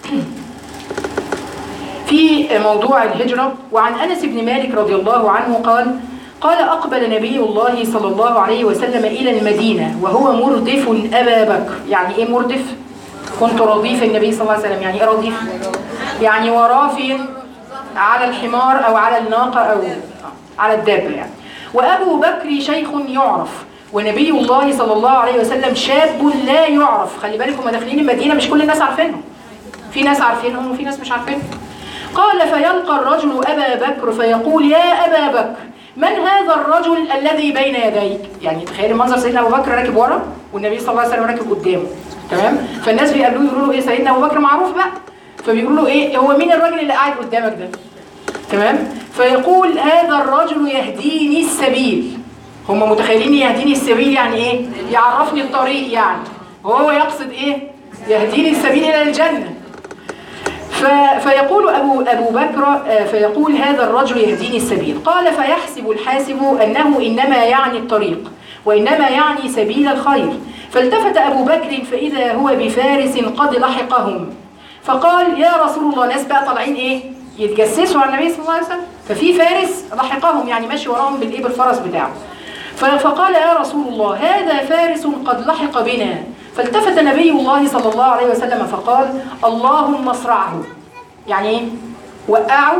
في موضوع الهجرة وعن أنس بن مالك رضي الله عنه قال قال أقبل نبي الله صلى الله عليه وسلم إلى المدينة وهو مردف أبا بكر يعني إيه مردف؟ كنت رديف النبي صلى الله عليه وسلم يعني إيه رديف؟ يعني وراه فين؟ على الحمار أو على الناقة أو على الدابة يعني وأبو بكر شيخ يعرف ونبي الله صلى الله عليه وسلم شاب لا يعرف خلي بالكم هم داخلين المدينة مش كل الناس عارفينهم في ناس عارفينهم وفي ناس مش عارفينهم قال فيلقى الرجل أبا بكر فيقول يا أبا بكر من هذا الرجل الذي بين يديك يعني تخيل منظر سيدنا أبو بكر راكب ورا والنبي صلى الله عليه وسلم راكب قدامه تمام فالناس بيقابلوه يقولوا له ايه سيدنا أبو بكر معروف بقى فبيقولوا له ايه هو مين الراجل اللي قاعد قدامك ده تمام فيقول هذا الرجل يهديني السبيل هم متخيلين يهديني السبيل يعني ايه يعرفني الطريق يعني وهو يقصد ايه يهديني السبيل الى الجنه ف- فيقول أبو, أبو بكر آه، فيقول هذا الرجل يهديني السبيل قال فيحسب الحاسب أنه إنما يعني الطريق وإنما يعني سبيل الخير فالتفت أبو بكر فإذا هو بفارس قد لحقهم فقال يا رسول الله ناس بقى طالعين إيه يتجسسوا على النبي صلى الله عليه وسلم ففي فارس لحقهم يعني ماشي وراهم بالإيه بالفرس بتاعه ف- فقال يا رسول الله هذا فارس قد لحق بنا فالتفت نبي الله صلى الله عليه وسلم فقال اللهم اصرعه يعني ايه وقعه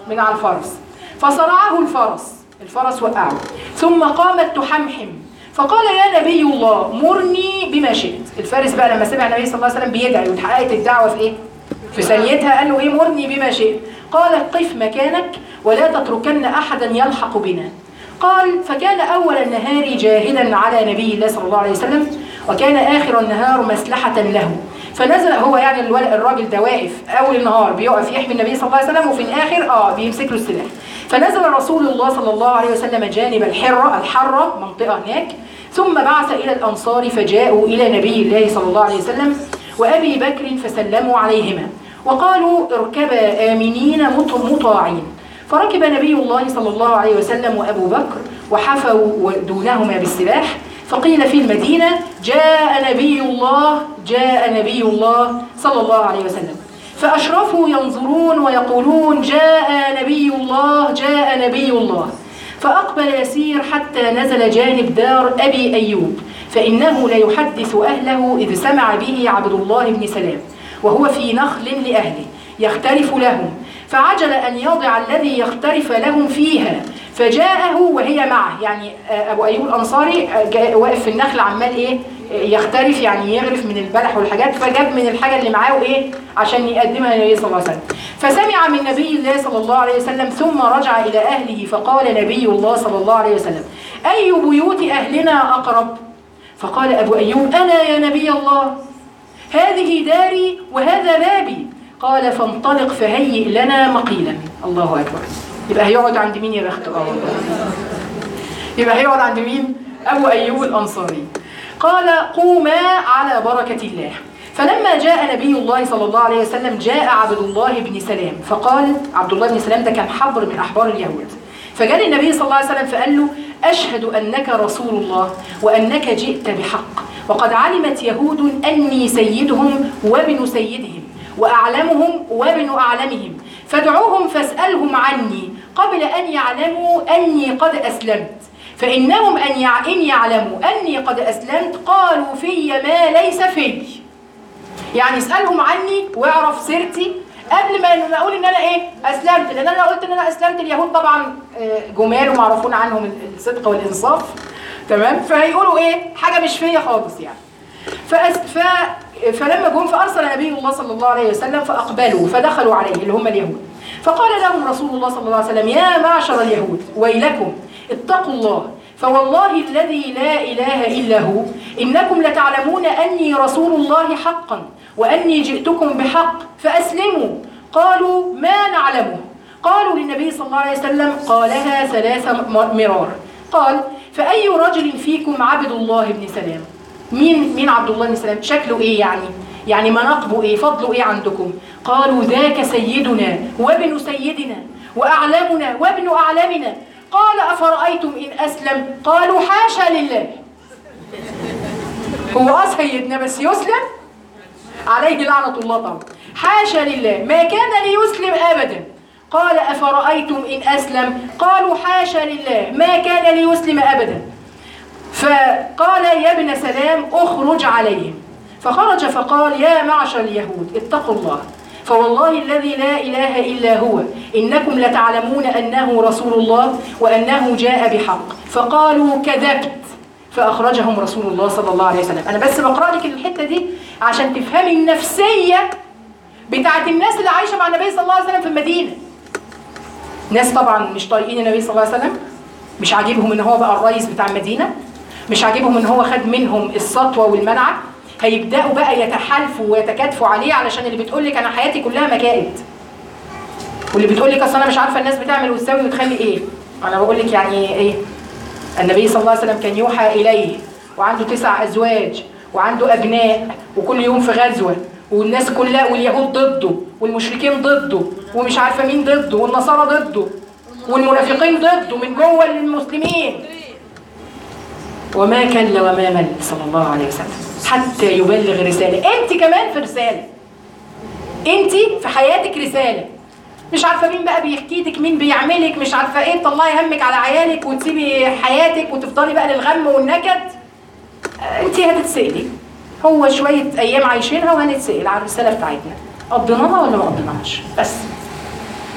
من على الفرس فصرعه الفرس الفرس وقعه ثم قامت تحمحم فقال يا نبي الله مرني بما شئت الفارس بقى لما سمع النبي صلى الله عليه وسلم بيدعي واتحققت الدعوه في ايه في ثانيتها قال له ايه مرني بما شئت قال قف مكانك ولا تتركن احدا يلحق بنا قال فكان اول النهار جاهدا على نبي الله صلى الله عليه وسلم وكان اخر النهار مسلحه له فنزل هو يعني الول- الراجل ده واقف اول النهار بيقف يحمي النبي صلى الله عليه وسلم وفي الاخر اه بيمسك له السلاح فنزل رسول الله صلى الله عليه وسلم جانب الحرة الحرة منطقة هناك ثم بعث إلى الأنصار فجاءوا إلى نبي الله صلى الله عليه وسلم وأبي بكر فسلموا عليهما وقالوا اركبا آمنين مط- مطاعين فركب نبي الله صلى الله عليه وسلم وأبو بكر وحفوا دونهما بالسلاح فقيل في المدينة جاء نبي الله جاء نبي الله صلى الله عليه وسلم فأشرفوا ينظرون ويقولون جاء نبي الله جاء نبي الله فأقبل يسير حتى نزل جانب دار أبي أيوب فإنه ليحدث أهله إذ سمع به عبد الله بن سلام وهو في نخل لأهله يختلف لهم فعجل أن يضع الذي يختلف لهم فيها فجاءه وهي معه يعني آه، أبو أيوب الأنصاري آه، جاء- واقف في النخل عمال إيه آه، يختلف يعني يغرف من البلح والحاجات فجاب من الحاجة اللي معاه إيه عشان يقدمها للنبي صلى الله عليه وسلم فسمع من نبي الله صلى الله عليه وسلم ثم رجع إلى أهله فقال نبي الله صلى الله عليه وسلم أي بيوت أهلنا أقرب فقال أبو أيوب أنا يا نبي الله هذه داري وهذا بابي قال فانطلق فهيئ لنا مقيلا الله أكبر يبقى هيقعد عند مين يا بخته اه والله يبقى هيقعد عند مين أبو أيوب الأنصاري قال قوما على بركة الله فلما جاء نبي الله صلى الله عليه وسلم جاء عبد الله بن سلام فقال عبد الله بن سلام ده كان حبر من أحبار اليهود فجاء النبي صلى الله عليه وسلم فقال له أشهد أنك رسول الله وأنك جئت بحق وقد علمت يهود أني سيدهم وابن سيدهم وأعلمهم وابن أعلمهم فادعوهم فاسألهم عني قبل أن يعلموا أني قد أسلمت فإنهم أن يع... إن يعلموا أني قد أسلمت قالوا في ما ليس في يعني اسألهم عني واعرف سيرتي قبل ما ما اقول ان انا ايه اسلمت لان انا لو قلت ان انا اسلمت اليهود طبعا آه، جمال ومعروفون عنهم الصدق والانصاف تمام فهيقولوا ايه حاجه مش فيا خالص يعني فأس ف فلما جم فارسل نبي الله صلى الله عليه وسلم فاقبلوا فدخلوا عليه اللي هم اليهود فقال لهم رسول الله صلى الله عليه وسلم يا معشر اليهود ويلكم اتقوا الله فوالله الذي لا اله الا هو انكم لتعلمون اني رسول الله حقا واني جئتكم بحق فاسلموا قالوا ما نعلمه قالوا للنبي صلى الله عليه وسلم قالها ثلاث م- مرار قال فأي رجل فيكم عبد الله بن سلام مين مين عبد الله بن سلام شكله ايه يعني يعني مناقبه ايه فضله ايه عندكم قالوا ذاك سيدنا وابن سيدنا واعلمنا وابن اعلمنا قال افرايتم ان اسلم قالوا حاشا لله هو اه سيدنا بس يسلم عليه لعنة الله طبعا حاشا لله ما كان ليسلم أبدا قال أفرأيتم إن أسلم قالوا حاشا لله ما كان ليسلم أبدا فقال يا ابن سلام اخرج عليهم فخرج فقال يا معشر اليهود اتقوا الله فوالله الذي لا إله إلا هو إنكم لتعلمون أنه رسول الله وأنه جاء بحق فقالوا كذبت فأخرجهم رسول الله صلى الله عليه وسلم أنا بس بقرأ لك الحتة دي عشان تفهمي النفسية بتاعت الناس اللي عايشة مع النبي صلى الله عليه وسلم في المدينة ناس طبعا مش طايقين النبي صلى الله عليه وسلم مش عاجبهم ان هو بقى الرئيس بتاع المدينة مش عاجبهم ان هو خد منهم السطوة والمنعة هيبدأوا بقى يتحالفوا ويتكاتفوا عليه علشان اللي بتقول لك انا حياتي كلها مكائد واللي بتقول لك اصل انا مش عارفه الناس بتعمل وتسوي وتخلي ايه انا بقول لك يعني ايه النبي صلى الله عليه وسلم كان يوحى اليه وعنده تسع ازواج وعنده ابناء وكل يوم في غزوه والناس كلها واليهود ضده والمشركين ضده ومش عارفه مين ضده والنصارى ضده والمنافقين ضده من جوه المسلمين وما كل وما مل صلى الله عليه وسلم حتى يبلغ رساله انت كمان في رساله انت في حياتك رساله مش عارفه مين بقى بيحكي لك مين بيعملك مش عارفه ايه تطلعي همك على عيالك وتسيبي حياتك وتفضلي بقى للغم والنكد آه، انت هتتسالي هو شويه ايام عايشينها وهنتسال على الرساله بتاعتنا قضيناها ولا ما قضيناهاش بس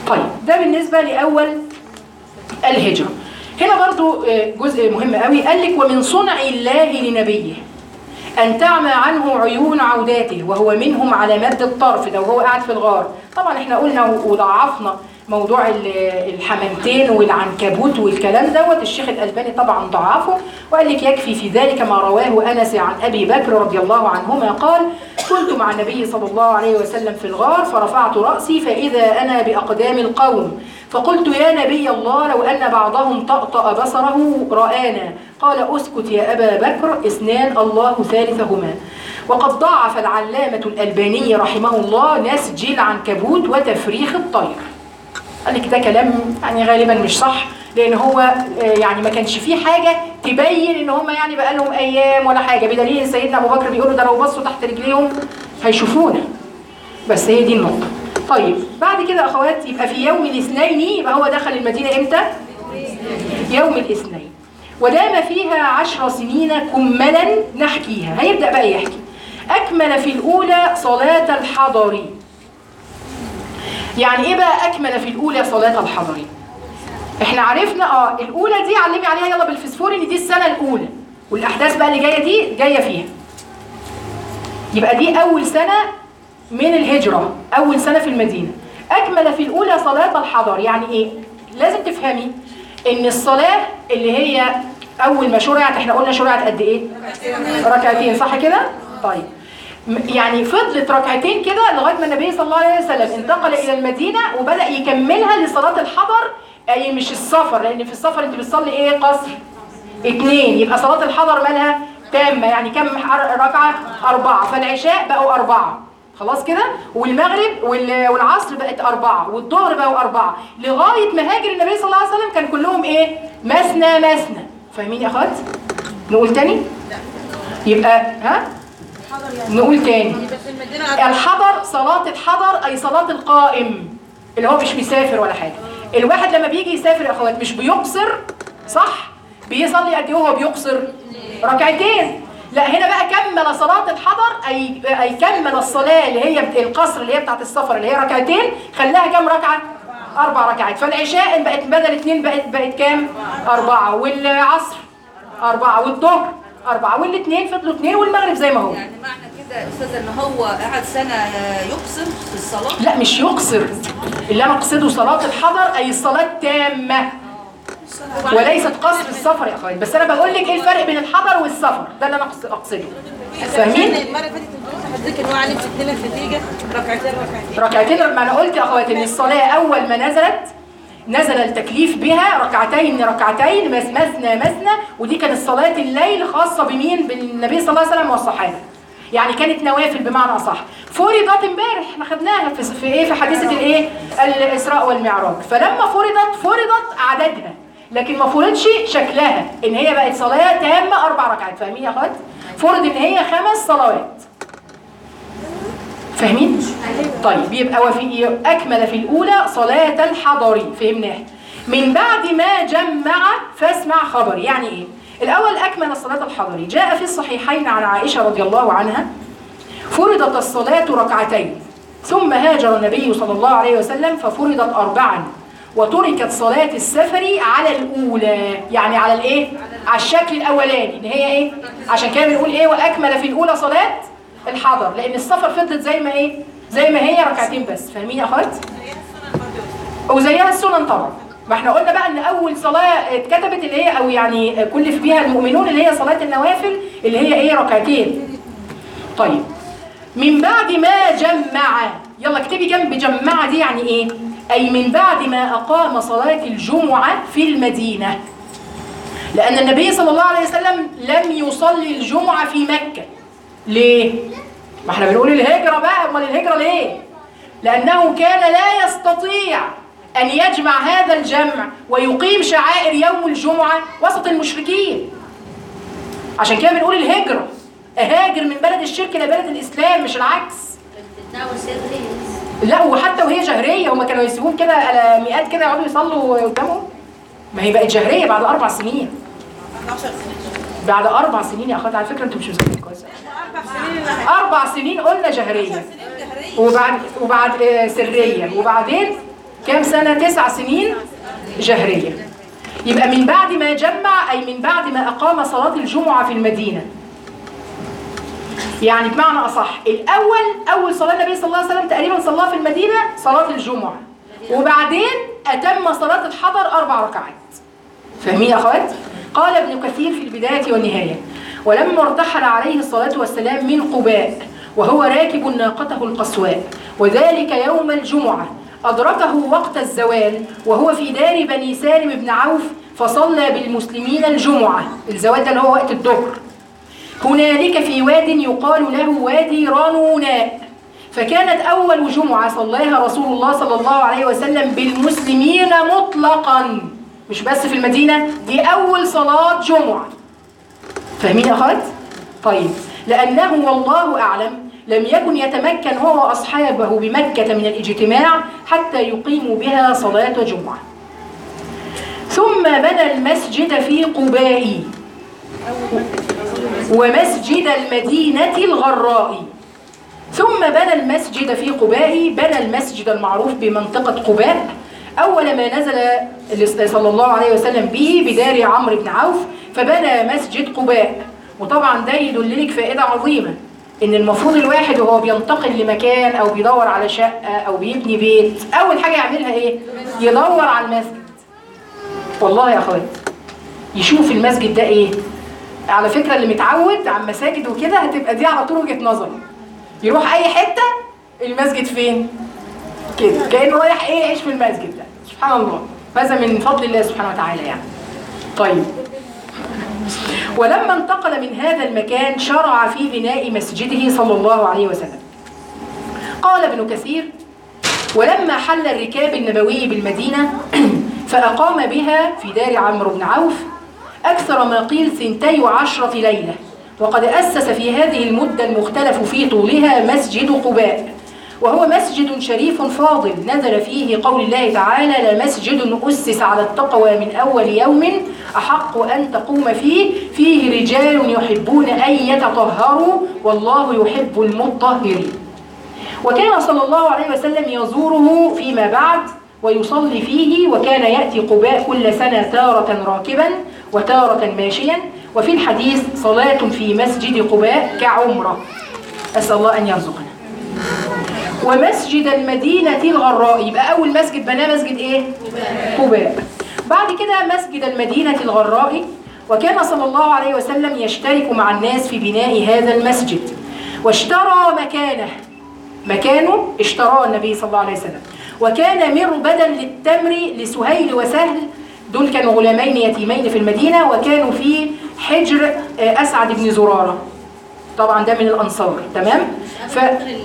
طيب ده بالنسبة لأول الهجرة هنا برضو آه، جزء مهم قوي قال لك ومن صنع الله لنبيه أن تعمى عنه عيون عوداته وهو منهم على مد الطرف ده وهو قاعد في الغار طبعا احنا قلنا وضعفنا موضوع ال- الحمامتين والعنكبوت والكلام دوت الشيخ الألباني طبعا ضعفه وقال لك يكفي في ذلك ما رواه أنس عن أبي بكر رضي الله عنهما قال كنت مع النبي صلى الله عليه وسلم في الغار فرفعت رأسي فإذا أنا بأقدام القوم فقلت يا نبي الله لو أن بعضهم طأطأ بصره رآنا قال أسكت يا أبا بكر اثنان الله ثالثهما وقد ضعف العلامة الألباني رحمه الله نسج العنكبوت وتفريخ الطير قال لك ده كلام يعني غالبا مش صح لان هو آه، يعني ما كانش فيه حاجه تبين ان هم يعني بقى لهم ايام ولا حاجه بدليل إن سيدنا ابو بكر بيقول له ده لو بصوا تحت رجليهم هيشوفونا بس هي دي النقطه طيب بعد كده يا اخوات يبقى في يوم الاثنين يبقى هو دخل المدينه امتى يوم الاثنين ودام فيها عشر سنين كملا نحكيها هيبدا بقى يحكي اكمل في الاولى صلاه الحضر يعني ايه بقى اكمل في الاولى صلاه الحضر احنا عرفنا اه الاولى دي علمي عليها يلا بالفسفور ان دي السنه الاولى والاحداث بقى اللي جايه دي جايه فيها يبقى دي اول سنه من الهجره اول سنه في المدينه اكمل في الاولى صلاه الحضر يعني ايه لازم تفهمي ان الصلاه اللي هي اول ما شرعت احنا قلنا شرعت قد ايه ركعتين صح كده طيب م- يعني فضلت ركعتين كده لغايه ما النبي صلى الله عليه وسلم انتقل الى المدينه وبدا يكملها لصلاه الحضر اي مش السفر لان في السفر انت بتصلي ايه قصر اتنين يبقى صلاه الحضر مالها تامه يعني كم حر- ركعه اربعه فالعشاء بقوا اربعه خلاص كده والمغرب وال- والعصر بقت أربعة والظهر بقوا أربعة لغاية ما هاجر النبي صلى الله عليه وسلم كان كلهم إيه مثنى مثنى فاهمين يا أخوات؟ نقول تاني؟ يبقى ها؟ نقول تاني يبقى في المدينة الحضر صلاة الحضر أي صلاة القائم اللي هو مش مسافر ولا حاجة الواحد لما بيجي يسافر يا أخوات مش بيقصر صح؟ بيصلي قد إيه وهو بيقصر؟ ركعتين لا هنا بقى كمل صلاة الحضر أي أي كمل الصلاة اللي هي بت- القصر اللي هي بتاعت السفر اللي هي ركعتين خلاها كام ركعة؟ أربع ركعات فالعشاء بقت بدل اتنين بقت بقت كام؟ أربعة والعصر أربعة والظهر أربعة والاثنين فضلوا اثنين والمغرب زي ما هو يعني معنى كده يا استاذ ان هو قعد سنه يقصر في الصلاه لا مش يقصر اللي انا اقصده صلاه الحضر اي الصلاه التامه وليست قصر السفر يا اخواتي بس انا بقول لك ايه الفرق بين الحضر والسفر ده اللي انا أقص- اقصده فاهمين المرة اللي فاتت الدروس حضرتك ان هو علم في اتنين النتيجة ركعتين ركعتين ركعتين ما انا قلت يا اخواتي ان الصلاه اول ما نزلت نزل التكليف بها ركعتين ركعتين مس- مثنى مثنى ودي كانت صلاه الليل خاصه بمين بالنبي صلى الله عليه وسلم والصحابه يعني كانت نوافل بمعنى اصح فرضت امبارح احنا خدناها في في ايه في حادثه الايه الاسراء والمعراج فلما فرضت فرضت عددها لكن ما فرضش شكلها ان هي بقت صلاه تامه اربع ركعات فاهمين يا اخوات فرض ان هي خمس صلوات فاهمين؟ طيب يبقى وفي أكمل في الأولى صلاة الحضر فهمناها من بعد ما جمع فاسمع خبري يعني إيه؟ الأول أكمل الصلاة الحضري جاء في الصحيحين عن عائشة رضي الله عنها فرضت الصلاة ركعتين ثم هاجر النبي صلى الله عليه وسلم ففرضت أربعا وتركت صلاة السفر على الأولى يعني على الإيه؟ على الشكل الأولاني إن هي إيه؟ عشان كده بنقول إيه وأكمل في الأولى صلاة الحضر لأن السفر فضلت زي ما إيه؟ زي ما هي ركعتين بس فاهمين يا أخوات؟ وزيها السنن طبعا ما احنا قلنا بقى ان اول صلاه اتكتبت اللي هي او يعني كلف بيها المؤمنون اللي هي صلاه النوافل اللي هي ايه ركعتين طيب من بعد ما جمع يلا اكتبي جنب جمع دي يعني ايه اي من بعد ما اقام صلاه الجمعه في المدينه لان النبي صلى الله عليه وسلم لم يصلي الجمعه في مكه ليه ما احنا بنقول الهجره بقى امال الهجره ليه لأنه كان لا يستطيع أن يجمع هذا الجمع ويقيم شعائر يوم الجمعة وسط المشركين عشان كده بنقول الهجرة أهاجر من بلد الشرك إلى بلد الإسلام مش العكس لا وحتى وهي جهرية هما كانوا يسيبوهم كده على مئات كده يقعدوا يصلوا قدامهم ما هي بقت جهرية بعد أربع سنين 11 سنة بعد أربع سنين يا أخوات على فكرة أنتوا مش مذاكرين كويس أربع سنين اللي أربع سنين قلنا جهرية سنين جهرية وبعد وبعد آه، سرية وبعدين كام سنة تسع سنين جهرية يبقى من بعد ما جمع أي من بعد ما أقام صلاة الجمعة في المدينة يعني بمعنى أصح الأول أول صلاة النبي صلى الله عليه وسلم تقريبا صلاها في المدينة صلاة الجمعة وبعدين أتم صلاة الحضر أربع ركعات فاهمين يا أخوات؟ قال ابن كثير في البداية والنهاية ولما ارتحل عليه الصلاة والسلام من قباء وهو راكب ناقته القصواء وذلك يوم الجمعة أدركه وقت الزوال وهو في دار بني سالم بن عوف فصلى بالمسلمين الجمعة الزوال ده اللي هو وقت الظهر هنالك في واد يقال له وادي رانوناء فكانت أول جمعة صلىها رسول الله صلى الله عليه وسلم بالمسلمين مطلقا مش بس في المدينة دي أول صلاة جمعة فاهمين يا أخوات؟ طيب لأنه والله أعلم لم يكن يتمكن هو وأصحابه بمكة من الاجتماع حتى يقيموا بها صلاة جمعة ثم بنى المسجد في قباء ومسجد المدينة الغراء ثم بنى المسجد في قباء بنى المسجد المعروف بمنطقة قباء أول ما نزل صلى الله عليه وسلم به بدار عمرو بن عوف فبنى مسجد قباء وطبعا ده يدللك فائدة عظيمة إن المفروض الواحد وهو بينتقل لمكان أو بيدور على شقة أو بيبني بيت أول حاجة يعملها إيه؟ يدور على المسجد والله يا أخوات يشوف المسجد ده إيه؟ على فكرة اللي متعود على المساجد وكده هتبقى دي على طول وجهة نظر يروح أي حتة المسجد فين؟ كده كأنه رايح إيه يعيش في المسجد ده سبحان الله هذا من فضل الله سبحانه وتعالى يعني طيب ولما انتقل من هذا المكان شرع في بناء مسجده صلى الله عليه وسلم قال ابن كثير ولما حل الركاب النبوي بالمدينة فأقام بها في دار عمرو بن عوف أكثر ما قيل ثنتي عشرة ليلة وقد أسس في هذه المدة المختلف في طولها مسجد قباء وهو مسجد شريف فاضل نزل فيه قول الله تعالى لمسجد أسس على التقوى من أول يوم أحق أن تقوم فيه فيه رجال يحبون أن يتطهروا والله يحب المطهرين وكان صلى الله عليه وسلم يزوره فيما بعد ويصلي فيه وكان يأتي قباء كل سنة تارة راكبا وتارة ماشيا وفي الحديث صلاة في مسجد قباء كعمرة أسأل الله أن يرزقنا ومسجد المدينة الغراء يبقى أول مسجد بناه مسجد إيه؟ قباء بعد كده مسجد المدينة الغراء وكان صلى الله عليه وسلم يشترك مع الناس في بناء هذا المسجد واشترى مكانه مكانه اشتراه النبي صلى الله عليه وسلم وكان مربدا للتمر لسهيل وسهل دول كانوا غلامين يتيمين في المدينة وكانوا في حجر آه، أسعد بن زرارة طبعا ده من الأنصار تمام ف...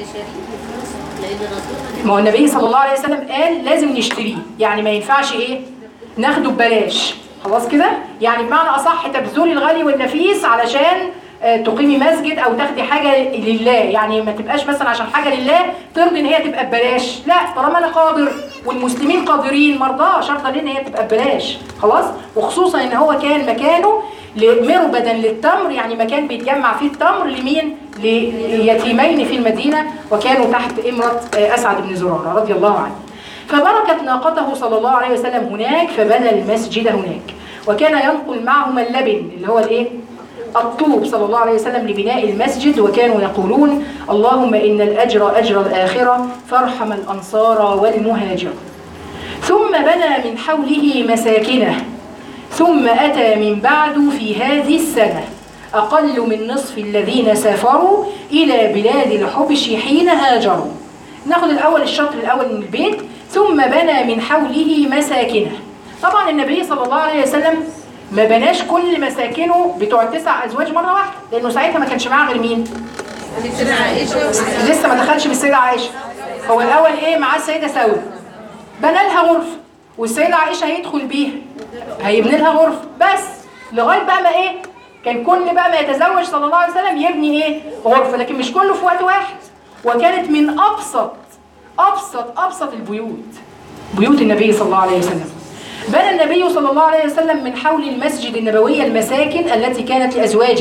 ما هو النبي صلى الله عليه وسلم قال لازم نشتريه يعني ما ينفعش ايه ناخده ببلاش خلاص كده يعني بمعنى اصح تبذلي الغالي والنفيس علشان آه، تقيمي مسجد او تاخدي حاجه لله يعني ما تبقاش مثلا عشان حاجه لله ترضي ان هي تبقى ببلاش لا طالما انا قادر والمسلمين قادرين مرضاه شرطا ليه ان هي تبقى ببلاش خلاص وخصوصا ان هو كان مكانه مربدا للتمر يعني مكان بيتجمع فيه التمر لمين ليتيمين في المدينه وكانوا تحت امره آه، اسعد بن زراره رضي الله عنه فبركت ناقته صلى الله عليه وسلم هناك فبنى المسجد هناك وكان ينقل معهما اللبن اللي هو الايه الطوب صلى الله عليه وسلم لبناء المسجد وكانوا يقولون اللهم إن الأجر أجر الآخرة فارحم الأنصار والمهاجر ثم بنى من حوله مساكنه ثم أتى من بعد في هذه السنة أقل من نصف الذين سافروا إلى بلاد الحبش حين هاجروا ناخد الأول الشطر الأول من البيت ثم بنى من حوله مساكنه طبعا النبي صلى الله عليه وسلم ما بناش كل مساكنه بتوع التسع ازواج مره واحده لانه ساعتها ما كانش معاه غير مين؟ سيدنا عائشة لسه ما دخلش بالسيده عائشه هو الاول ايه معاه السيده سوده بنى لها غرفه والسيده عائشه هيدخل بيها هيبني لها غرفه بس لغايه بقى ما ايه كان كل بقى ما يتزوج صلى الله عليه وسلم يبني ايه غرفه لكن مش كله في وقت واحد وكانت من ابسط ابسط ابسط البيوت بيوت النبي صلى الله عليه وسلم بنى النبي صلى الله عليه وسلم من حول المسجد النبوي المساكن التي كانت لأزواجه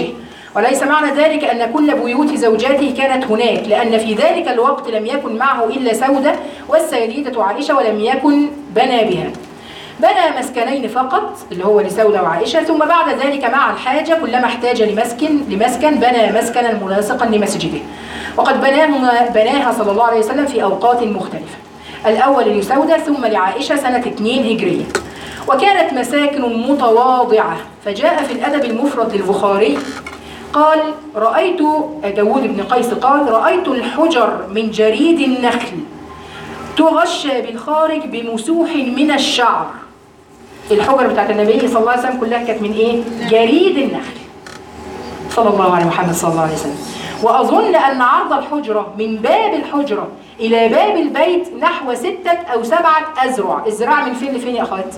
وليس معنى ذلك أن كل بيوت زوجاته كانت هناك لأن في ذلك الوقت لم يكن معه إلا سودة والسيدة عائشة ولم يكن بنى بها بنى مسكنين فقط اللي هو لسودة وعائشة ثم بعد ذلك مع الحاجة كلما احتاج لمسكن لمسكن بنى مسكنا مناسقا لمسجده وقد بناه بناها صلى الله عليه وسلم في أوقات مختلفة الأول لسودة ثم لعائشة سنة 2 هجرية وكانت مساكن متواضعة فجاء في الأدب المفرد للبخاري قال رأيت داود بن قيس قال رأيت الحجر من جريد النخل تغشى بالخارج بمسوح من الشعر الحجر بتاعت النبي صلى الله عليه وسلم كلها كانت من ايه؟ جريد النخل صلى الله على محمد صلى الله عليه وسلم وأظن أن عرض الحجرة من باب الحجرة إلى باب البيت نحو ستة أو سبعة أذرع الذراع من فين لفين يا أخوات؟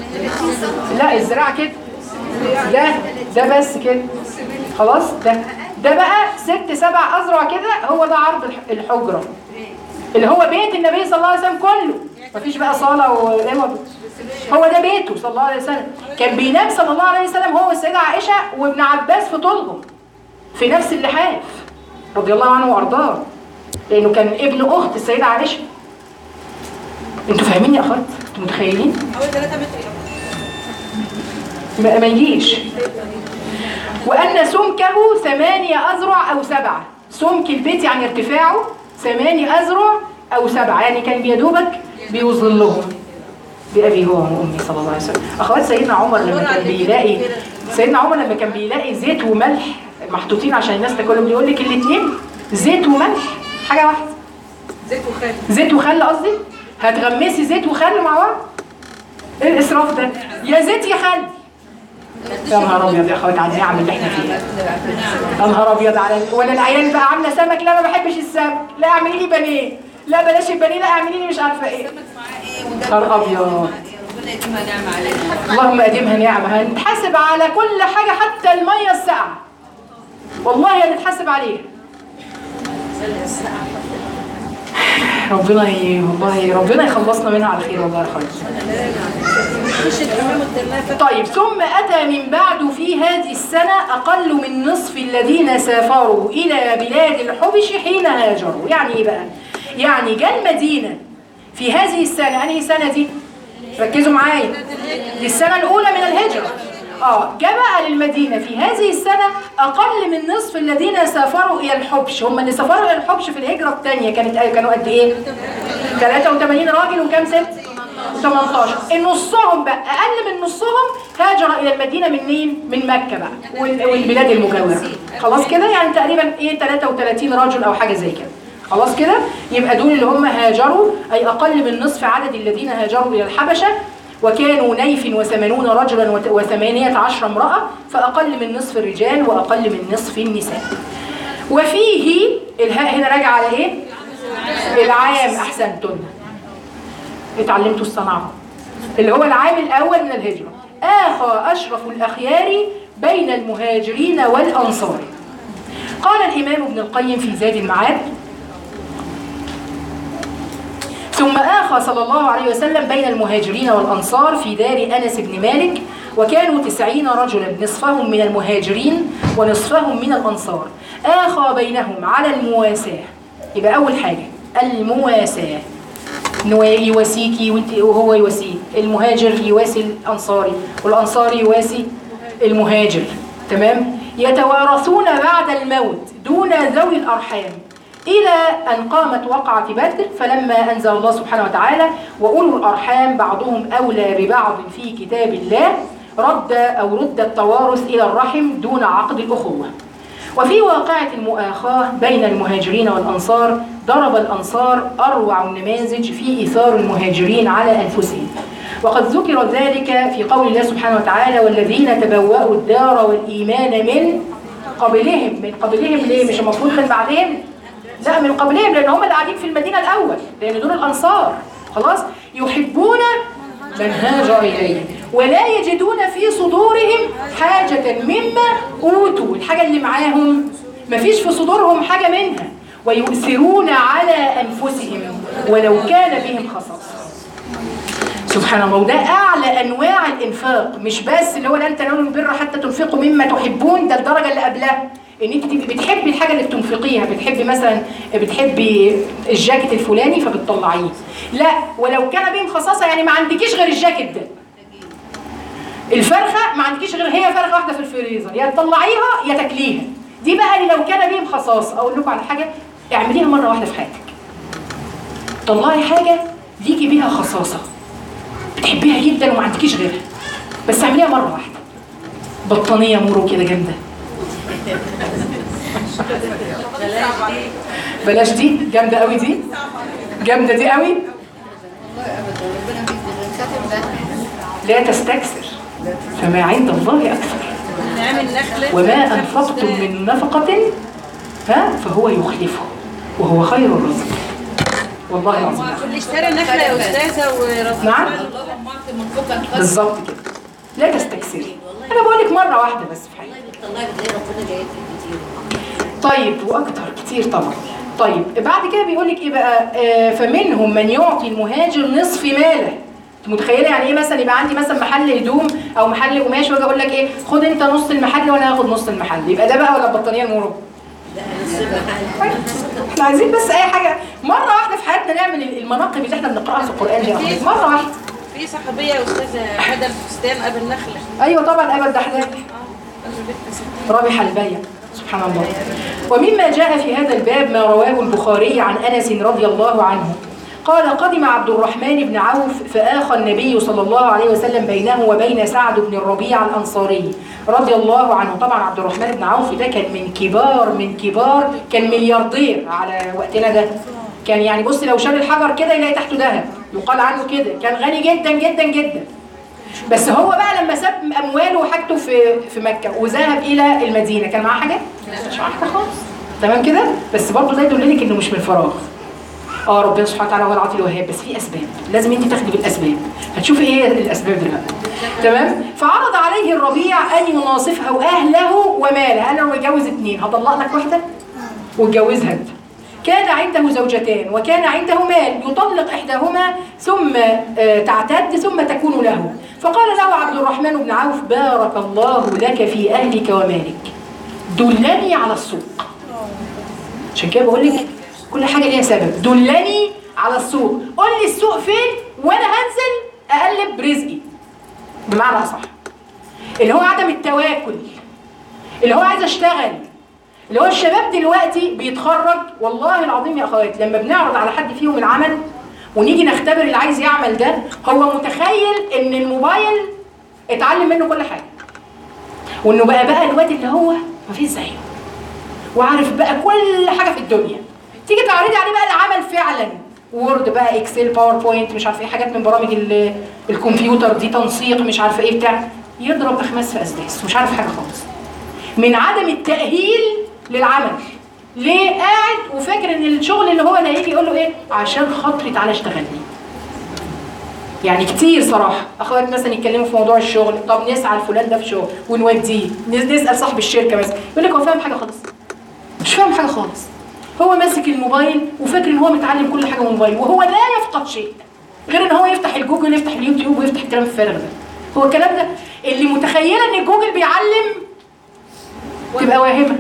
لا الذراع كده ده ده بس كده خلاص ده ده بقى ست سبع أذرع كده هو ده عرض الح- الحجرة اللي هو بيت النبي صلى الله عليه وسلم كله مفيش بقى صالة وإيه هو ده بيته صلى الله عليه وسلم كان بينام صلى الله عليه وسلم هو والسيدة عائشة وابن عباس في طولهم في نفس اللحاف رضي الله عنه وارضاه لانه كان ابن اخت السيده عائشه انتوا فاهمين يا اخوات انتوا متخيلين حوالي 3 متر ما, ما يجيش وان سمكه ثمانية اذرع او سبعة سمك البيت يعني ارتفاعه ثمانية اذرع او سبعة يعني كان بيدوبك بيوصل لهم بأبي هو وأمي صلى الله عليه وسلم أخوات سيدنا عمر لما كان بيلاقي سيدنا عمر لما كان بيلاقي زيت وملح محطوطين عشان الناس تاكلهم يقول لك الاثنين زيت وملح حاجة واحدة زيت وخال زيت وخل قصدي هتغمسي زيت وخل مع بعض ايه الاسراف ده يا زيت يا خل يا نهار ابيض يا اخوات على النعم اللي احنا فيها يا نهار ابيض على ولا العيال بقى عامله سمك لا ما بحبش السمك لا اعملي لي بانيه لا بلاش البانيه لا اعملي لي مش عارفه ايه نهار ابيض ربنا يديمها نعمة علينا اللهم اديمها نعمه هنتحاسب على كل حاجه حتى الميه الساقعه والله هنتحاسب عليها ربنا ي... والله ربنا يخلصنا منها على خير والله يا خالد مش الامام الدلاله طيب ثم أتى من بعد في هذه السنة أقل من نصف الذين سافروا إلى بلاد الحبش حين هاجروا يعني إيه بقى؟ يعني جاء المدينة في هذه السنة أنهي سنة دي؟ ركزوا معايا دي السنة الأولى من الهجرة اه جاء بقى للمدينة في هذه السنة أقل من نصف الذين سافروا إلى الحبش هم اللي سافروا إلى الحبش في الهجرة الثانية كانت كانوا قد إيه؟ 83 راجل وكام ست؟ 18 النصهم بقى اقل من نصهم هاجر الى المدينه منين من مكه بقى وال- والبلاد المجاوره خلاص كده يعني تقريبا ايه 33 رجل او حاجه زي كده خلاص كده يبقى دول اللي هم هاجروا اي اقل من نصف عدد الذين هاجروا الى الحبشه وكانوا نيف وثمانون رجلا وت- وثمانية عشر امرأة فأقل من نصف الرجال وأقل من نصف النساء وفيه الهاء هنا راجع على ايه؟ العام أحسنتن اتعلمتوا الصنعة اللي هو العام الأول من الهجرة آخى أشرف الأخيار بين المهاجرين والأنصار قال الإمام ابن القيم في زاد المعاد ثم آخى صلى الله عليه وسلم بين المهاجرين والأنصار في دار أنس بن مالك وكانوا تسعين رجلا نصفهم من المهاجرين ونصفهم من الأنصار آخى بينهم على المواساة يبقى أول حاجة المواساة انه يواسيكي وانت وهو يواسيه المهاجر يواسي الانصاري والانصاري يواسي المهاجر تمام يتوارثون بعد الموت دون ذوي الارحام الى ان قامت وقعه بدر فلما انزل الله سبحانه وتعالى واولو الارحام بعضهم اولى ببعض في كتاب الله رد او رد التوارث الى الرحم دون عقد الاخوه وفي واقعة المؤاخاة بين المهاجرين والأنصار ضرب الأنصار أروع النماذج في إيثار المهاجرين على أنفسهم وقد ذكر ذلك في قول الله سبحانه وتعالى والذين تبوأوا الدار والإيمان من قبلهم من قبلهم ليه مش المفروض من بعدهم لا من قبلهم لأن هم اللي قاعدين في المدينة الأول لأن دول الأنصار خلاص يحبون من هاجر إليهم ولا يجدون في صدورهم حاجة مما أوتوا الحاجة اللي معاهم مفيش في صدورهم حاجة منها ويؤثرون على أنفسهم ولو كان بهم خصاصة سبحان الله وده اعلى انواع الانفاق مش بس اللي هو لن تنالوا البر حتى تنفقوا مما تحبون ده الدرجه اللي قبلها ان انت تبقي بتحبي الحاجه اللي بتنفقيها بتحبي مثلا بتحبي الجاكيت الفلاني فبتطلعيه لا ولو كان بيه مخصصه يعني ما عندكيش غير الجاكيت ده الفرخه ما عندكيش غير هي فرخه واحده في الفريزر يا تطلعيها يا تاكليها دي بقى اللي لو كان بيه مخصصه اقول لكم على حاجه اعمليها مره واحده في حياتك طلعي حاجه ليكي بيها خصاصه بتحبيها جدا وما عندكيش غيرها بس اعمليها مره واحده بطانيه مورو كده جامده بلاش دي جامده قوي دي جامده دي قوي والله ابدا ربنا بيكتب لا تستكثر فما عند الله اكثر نعمل نخلة وما انفقتم من نفقه ها فهو يخلفه وهو خير الرزق والله العظيم اللي اشترى نخلة يا أستاذة ورفض نعم اللهم اعطي منفقا خيرا بالظبط كده لا تستكثري انا بقول لك مره واحده بس في حياتك والله بتلاقي ربنا جايب لك كتير طيب واكتر كتير طبعا طيب بعد كده بيقول لك ايه بقى آه فمنهم من يعطي المهاجر نصف ماله انت متخيله يعني ايه مثلا يبقى عندي مثلا محل هدوم او محل قماش واجي اقول لك ايه خد انت نص المحل وانا هاخد نص المحل يبقى ده بقى ولا البطانيه المورو احنا عايزين بس اي حاجه مره واحده في حياتنا نعمل المناقب اللي احنا بنقراها في القران دي يا أخوات. مره واحده في صحابية يا أستاذة بدل فستان قبل نخلة ايوه طبعا ابد دحداح اه قبل بنت ستين رابح البيع سبحان الله ومما جاء في هذا الباب ما رواه البخاري عن انس رضي الله عنه قال قدم عبد الرحمن بن عوف فآخى النبي صلى الله عليه وسلم بينه وبين سعد بن الربيع الأنصاري رضي الله عنه طبعا عبد الرحمن بن عوف ده كان من كبار من كبار كان ملياردير على وقتنا ده كان يعني بص لو شال الحجر كده يلاقي تحته ذهب يقال عنه كده كان غني جدا جدا جدا بس هو بقى لما ساب امواله وحاجته في في مكه وذهب الى المدينه كان معاه حاجه؟ مش معاه حاجه خالص تمام كده؟ بس برضه ده يدللك انه مش من فراغ اه ربنا سبحانه وتعالى هو العاطي الوهاب بس في اسباب لازم انت تاخدي بالاسباب هتشوفي ايه هي الاسباب دلوقتي تمام فعرض عليه الربيع ان يناصفها واهله وماله قال له لو يتجوز اتنين هطلق لك واحده واتجوزها انت كان عنده زوجتان وكان عنده مال يطلق إحداهما ثم آه، تعتد ثم تكون له فقال له عبد الرحمن بن عوف بارك الله لك في أهلك ومالك دلني على السوق عشان كده بقول لك كل حاجة ليها سبب دلني على السوق قول لي السوق فين وأنا هنزل أقلب رزقي بمعنى أصح اللي هو عدم التواكل اللي هو عايز اشتغل اللي هو الشباب دلوقتي بيتخرج والله العظيم يا اخوات لما بنعرض على حد فيهم العمل ونيجي نختبر اللي عايز يعمل ده هو متخيل ان الموبايل اتعلم منه كل حاجه وانه بقى بقى الواد اللي هو مفيش زيه وعارف بقى كل حاجه في الدنيا تيجي تعرضي عليه بقى العمل فعلا وورد بقى اكسل باوربوينت مش عارفه ايه حاجات من برامج ال- الكمبيوتر دي تنسيق مش عارفه ايه بتاع يضرب اخماس في اسداس مش عارف حاجه خالص من عدم التأهيل للعمل ليه قاعد وفاكر ان الشغل اللي هو اللي هيجي يقول له ايه عشان خاطري تعالى اشتغل لي يعني كتير صراحه اخوات مثلا يتكلموا في موضوع الشغل طب نسعى لفلان ده في شغل ونوديه نس- نسال صاحب الشركه مثلا يقول لك هو فاهم حاجه خالص مش فاهم حاجه خالص هو ماسك الموبايل وفاكر ان هو متعلم كل حاجه من الموبايل وهو لا يفقد شيء غير ان هو يفتح الجوجل يفتح اليوتيوب ويفتح الكلام الفارغ ده هو الكلام ده اللي متخيله ان جوجل بيعلم تبقى واهمه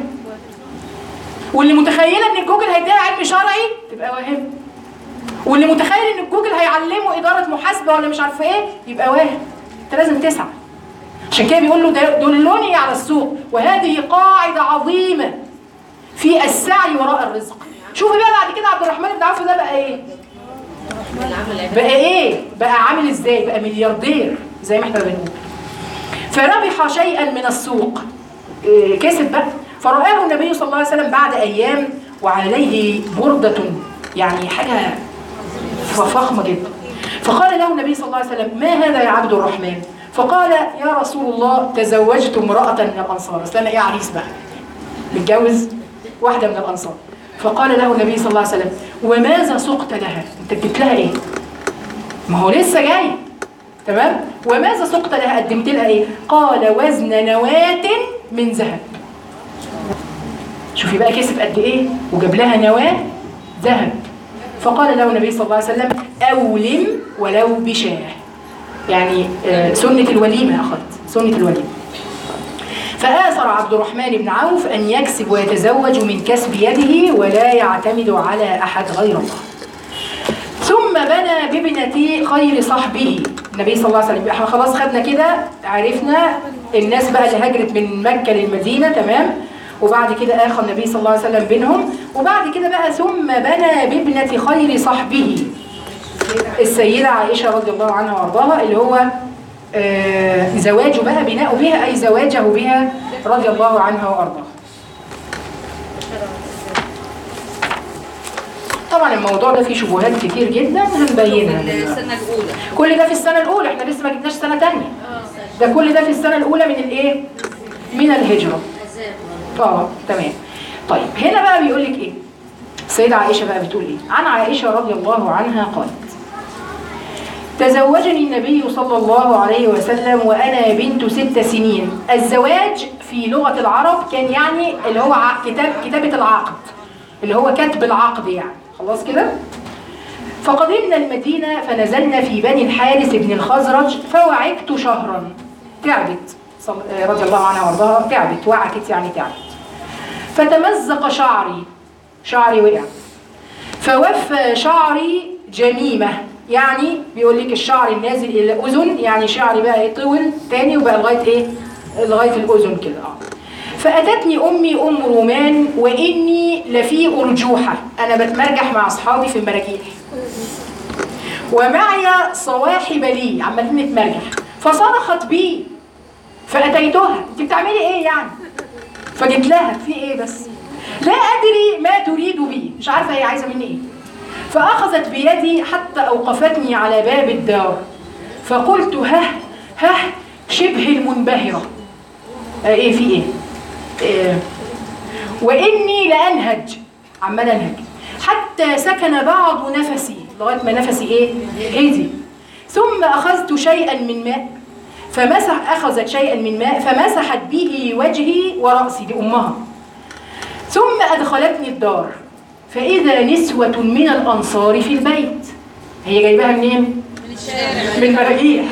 واللي متخيله ان جوجل هيديها علم شرعي تبقى واهمه واللي متخيل ان جوجل هيعلمه اداره محاسبه ولا مش عارفه ايه يبقى واهم انت لازم تسعى عشان كده بيقول له ده- دلوني على السوق وهذه قاعده عظيمه في السعي وراء الرزق شوفي بقى بعد كده عبد الرحمن بن عوف ده بقى ايه بقى ايه بقى عامل ازاي بقى ملياردير زي ما احنا بنقول فربح شيئا من السوق إيه، كسب بقى فرآه النبي صلى الله عليه وسلم بعد أيام وعليه بردة يعني حاجة فخمة جدا فقال له النبي صلى الله عليه وسلم ما هذا يا عبد الرحمن فقال يا رسول الله تزوجت امرأة من الأنصار أصل أنا إيه عريس بقى متجوز واحدة من الأنصار فقال له النبي صلى الله عليه وسلم وماذا سقت لها انت اديت لها ايه ما هو لسه جاي تمام وماذا سقت لها قدمت لها ايه قال وزن نواة من ذهب شوفي بقى كسب قد ايه وجاب لها نواة ذهب فقال له النبي صلى الله عليه وسلم اولم ولو بشاه يعني آه، سنة الوليمة أخذت سنة الوليمة فآثر عبد الرحمن بن عوف أن يكسب ويتزوج من كسب يده ولا يعتمد على أحد غير الله ثم بنى بابنة خير صحبه النبي صلى الله عليه وسلم احنا خلاص خدنا كده عرفنا الناس بقى اللي هاجرت من مكة للمدينة تمام وبعد كده آخى النبي صلى الله عليه وسلم بينهم وبعد كده بقى ثم بنى بابنة خير صحبه السيدة عائشة رضي الله عنها وارضاها اللي هو آه، زواجه بقى بناء بها أي زواجه بها رضي الله عنها وارضاها طبعا الموضوع ده فيه شبهات كتير جدا هنبينها دلوقتي. السنة الأولى كل ده في السنة الأولى احنا لسه ما جبناش سنة تانية ده كل ده في السنة الأولى من الإيه؟ من الهجرة اه تمام طيب هنا بقى بيقول لك إيه؟ السيدة عائشة بقى بتقول إيه؟ عن عائشة رضي الله عنها قالت تزوجني النبي صلى الله عليه وسلم وأنا بنت ست سنين الزواج في لغة العرب كان يعني اللي هو ع- كتاب كتابة العقد اللي هو كتب العقد يعني خلاص كده؟ فقدمنا المدينة فنزلنا في بني الحارث بن الخزرج فوعكت شهرا تعبت صل- آه، رضي الله عنها وارضاها تعبت وعكت يعني تعبت فتمزق شعري شعري وقع فوفى شعري جميمة يعني بيقول لك الشعر النازل إلى الأذن يعني شعري بقى إيه طول تاني وبقى لغاية إيه لغاية الأذن كده اه فأتتني أمي أم رومان وإني لفي أرجوحة أنا بتمرجح مع أصحابي في المراجيح ومعي صواحب لي عمالين نتمرجح فصرخت بي فأتيتها أنت بتعملي إيه يعني؟ فجيت لها في إيه بس؟ لا أدري ما تريد بي مش عارفة هي عايزة مني إيه فأخذت بيدي حتى أوقفتني على باب الدار فقلت ها ها شبه المنبهرة آه إيه في إيه؟ إيه وإني لأنهج عمال أنهج حتى سكن بعض نفسي لغاية ما نفسي إيه؟ هدي ثم أخذت شيئا من ماء فمسح أخذت شيئا من ماء فمسحت به وجهي ورأسي دي أمها ثم أدخلتني الدار فإذا نسوة من الأنصار في البيت هي جايباها منين؟ من الشارع من مراجيح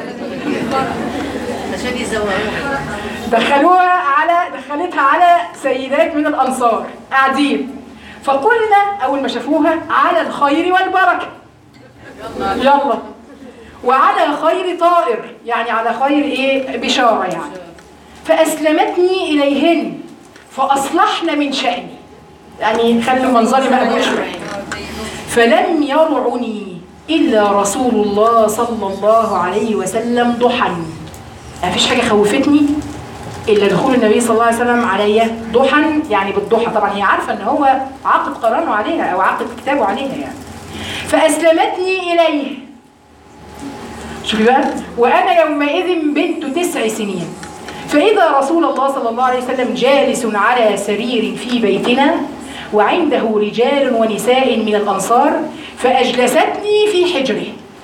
عشان يزوقوها دخلوها على دخلتها على سيدات من الانصار قاعدين فقلنا اول ما شافوها على الخير والبركه يلا وعلى خير طائر يعني على خير ايه بشاره يعني فاسلمتني اليهن فاصلحن من شاني يعني خلوا منظري مقبول شويه فلم يرعني الا رسول الله صلى الله عليه وسلم ضحى ما فيش حاجه خوفتني الا دخول النبي صلى الله عليه وسلم عليا ضحى يعني بالضحى طبعا هي عارفه ان هو عقد قرانه عليها او عقد كتابه عليها يعني فاسلمتني اليه شوفي بقى وانا يومئذ بنت تسع سنين فاذا رسول الله صلى الله عليه وسلم جالس على سرير في بيتنا وعنده رجال ونساء من الانصار فاجلستني في حجره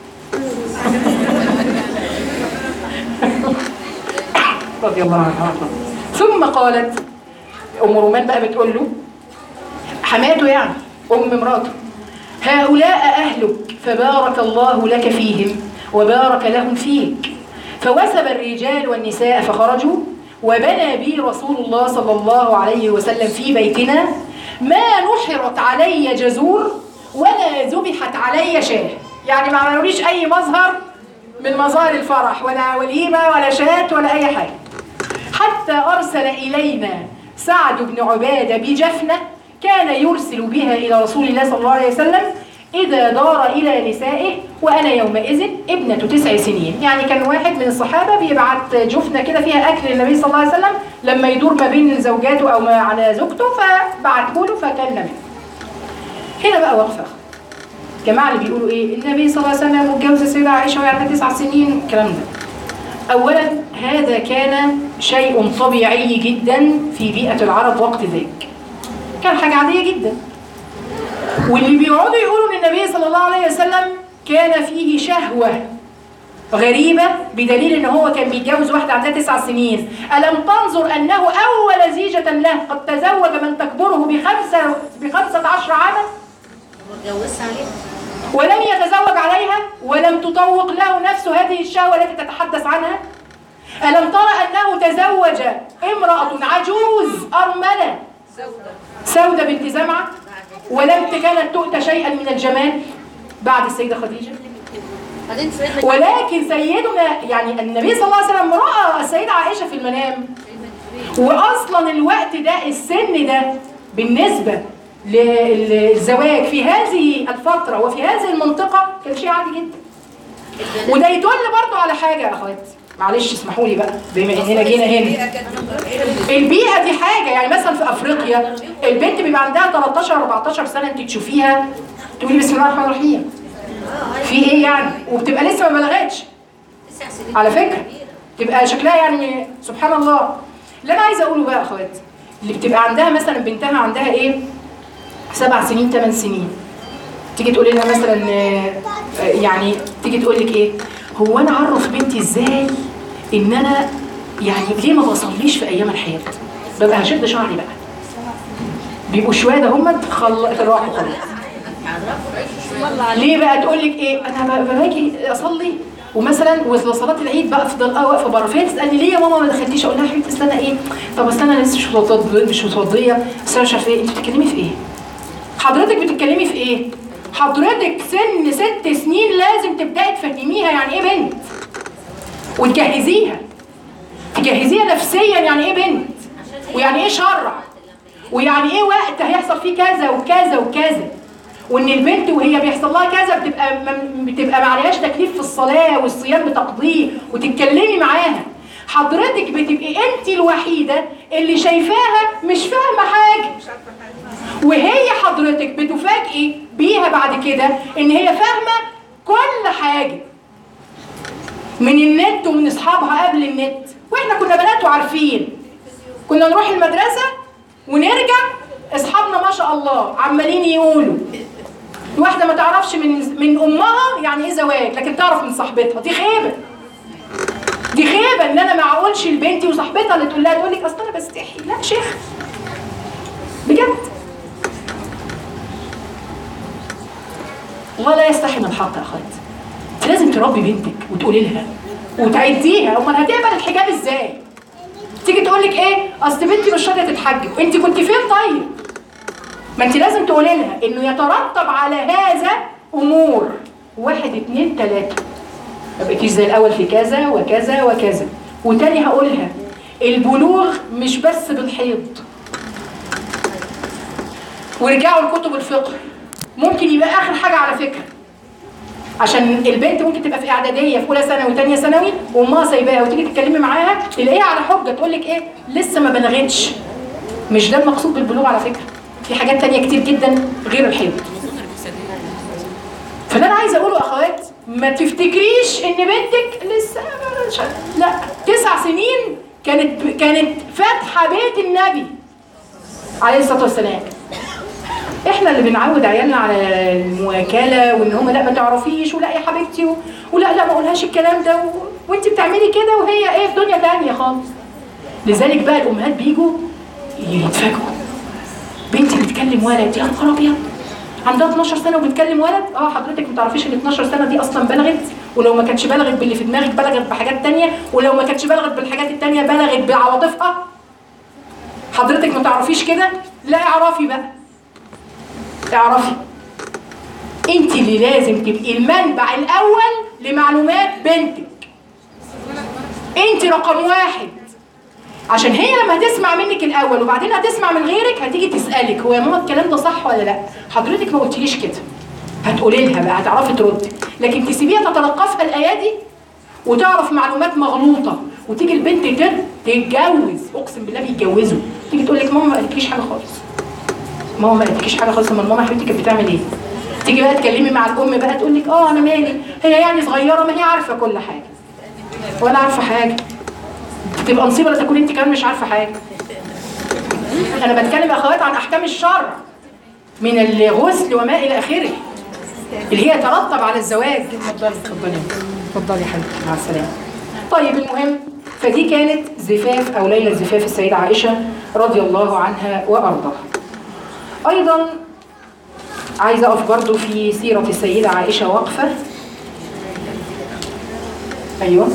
رضي الله عنها ثم قالت ام رومان بقى بتقول له حماته يعني ام مراته هؤلاء اهلك فبارك الله لك فيهم وبارك لهم فيك فوثب الرجال والنساء فخرجوا وبنى بي رسول الله صلى الله عليه وسلم في بيتنا ما نحرت علي جزور ولا ذبحت علي شاه يعني ما عملوليش اي مظهر من مظاهر الفرح ولا وليمه ولا شات ولا اي حاجه حتى أرسل إلينا سعد بن عبادة بجفنة كان يرسل بها إلى رسول الله صلى الله عليه وسلم إذا دار إلى نسائه وأنا يومئذ ابنة تسع سنين يعني كان واحد من الصحابة بيبعت جفنة كده فيها أكل للنبي صلى الله عليه وسلم لما يدور ما بين زوجاته أو ما على زوجته فبعته له فكان منه هنا بقى وقفة جماعة اللي بيقولوا إيه النبي صلى الله عليه وسلم متجوز السيدة عائشة وهي عندها تسع سنين الكلام ده أولا هذا كان شيء طبيعي جدا في بيئة العرب وقت ذاك كان حاجة عادية جدا واللي بيقعدوا يقولوا ان النبي صلى الله عليه وسلم كان فيه شهوة غريبة بدليل ان هو كان بيتجوز واحدة عندها تسع سنين ألم تنظر أنه أول زيجة له قد تزوج من تكبره بخمسة بخمسة عشر عاما واتجوزت عليه ولم يتزوج عليها ولم تطوق له نفس هذه الشهوة التي تتحدث عنها ألم ترى أنه تزوج امرأة عجوز أرملة سودة بنت زمعة ولم كانت تؤتى شيئا من الجمال بعد السيدة خديجة بعدين سيدنا ولكن سيدنا يعني النبي صلى الله عليه وسلم رأى السيدة عائشة في المنام وأصلا الوقت ده السن ده بالنسبة للزواج في هذه الفترة وفي هذه المنطقة كان شيء عادي جدا وده يدل برضو على حاجة يا أخوات معلش اسمحوا لي بقى بما اننا جينا هنا البيئة دي حاجة يعني مثلا في افريقيا البنت بيبقى عندها 13 14 سنة انت تشوفيها تقولي بسم الله الرحمن الرحيم في ايه يعني وبتبقى لسه ما بلغتش على فكرة تبقى شكلها يعني سبحان الله اللي انا عايزه اقوله بقى يا اخوات اللي بتبقى عندها مثلا بنتها عندها ايه سبع سنين ثمان سنين تيجي تقولي لها مثلا آه، آه، يعني تيجي تقول لك ايه هو انا اعرف بنتي ازاي ان انا يعني ليه ما بصليش في ايام الحيض ببقى هشد شعري بقى بيبقوا شويه ده هم تخل... راحوا خلاص ليه بقى تقول لك ايه انا ب- باجي اصلي ومثلا وصلاه العيد بقى افضل اه واقفه بره فهي تسالني ليه يا ماما ما دخلتيش اقول لها حبيبتي استنى ايه طب استنى انا لسه مش متوضيه مش متوضيه بس انا مش عارفه ايه انت بتتكلمي في ايه حضرتك بتتكلمي في ايه حضرتك سن ست سنين لازم تبداي تفهميها يعني ايه بنت وتجهزيها تجهزيها نفسيا يعني ايه بنت ويعني ايه شرع ويعني ايه وقت هيحصل فيه كذا وكذا وكذا وان البنت وهي بيحصل لها كذا بتبقى م- بتبقى ما عليهاش تكليف في الصلاه والصيام بتقضيه وتتكلمي معاها حضرتك بتبقي انت الوحيده اللي شايفاها مش فاهمه حاجه وهي حضرتك بتفاجئي بيها بعد كده ان هي فاهمه كل حاجه من النت ومن اصحابها قبل النت واحنا كنا بنات وعارفين كنا نروح المدرسه ونرجع اصحابنا ما شاء الله عمالين يقولوا واحده ما تعرفش من من امها يعني ايه زواج لكن تعرف من صاحبتها دي خيبه دي خيبه ان انا ما اقولش لبنتي وصاحبتها اللي تقول لها تقول لك اصل انا بستحي لا شيخ بجد الله لا يستحي من الحق يا اخوات انت لازم تربي بنتك وتقولي لها وتعديها امال هتقبل الحجاب ازاي تيجي تقول لك ايه اصل بنتي مش راضيه تتحجب انت كنت فين طيب ما انت لازم تقولي لها انه يترتب على هذا امور واحد اتنين تلاته ما بقيتيش زي الاول في كذا وكذا وكذا وتاني هقولها البلوغ مش بس بالحيض ورجعوا لكتب الفقه ممكن يبقى اخر حاجه على فكره عشان البنت ممكن تبقى في اعداديه في اولى ثانوي وثانيه ثانوي وامها سايباها وتيجي تتكلمي معاها تلاقيها على حجه تقول لك ايه لسه ما بلغتش مش ده المقصود بالبلوغ على فكره في حاجات تانية كتير جدا غير الحيض فاللي انا عايزه اقوله يا اخوات ما تفتكريش ان بنتك لسه لا تسع سنين كانت كانت فاتحه بيت النبي عليه الصلاه والسلام احنا اللي بنعود عيالنا على المواكله وان هم لا ما تعرفيش ولا يا حبيبتي و... ولا لا ما اقولهاش الكلام ده و... وانت بتعملي كده وهي ايه في دنيا تانية خالص لذلك بقى الامهات بيجوا يتفاجئوا بنتي بتكلم ولد يا نهار ابيض عندها 12 سنه وبتكلم ولد اه حضرتك ما تعرفيش ان 12 سنه دي اصلا بلغت ولو ما كانتش بلغت باللي في دماغك بلغت بحاجات تانية ولو ما كانتش بلغت بالحاجات التانية بلغت بعواطفها حضرتك ما تعرفيش كده لا اعرفي بقى اعرفي انت اللي لازم تبقي المنبع الاول لمعلومات بنتك انت رقم واحد عشان هي لما هتسمع منك الاول وبعدين هتسمع من غيرك هتيجي تسالك هو يا ماما الكلام ده صح ولا لا حضرتك ما قلتليش كده هتقولي لها بقى هتعرفي تردي لكن تسيبيها تتلقفها الايادي وتعرف معلومات مغلوطه وتيجي البنت تر- تتجوز اقسم بالله بيتجوزوا تيجي تقول لك ماما ما قالتليش حاجه خالص ماما ما قالتليش حاجه خالص امال ماما يا حبيبتي كانت بتعمل ايه تيجي بقى تكلمي مع الام بقى تقول لك اه انا مالي هي يعني صغيره ما هي عارفه كل حاجه ولا عارفه حاجه تبقى مصيبه لا تكون انت كمان مش عارفه حاجه انا بتكلم يا اخوات عن احكام الشرع من الغسل وما الى اخره اللي هي ترتب على الزواج اتفضلي اتفضلي اتفضلي يا حبيبتي مع السلامه طيب المهم فدي كانت زفاف او ليله زفاف السيده عائشه رضي الله عنها وارضاها ايضا عايزة أقف برضو في سيرة السيدة عائشة وقفة أيوه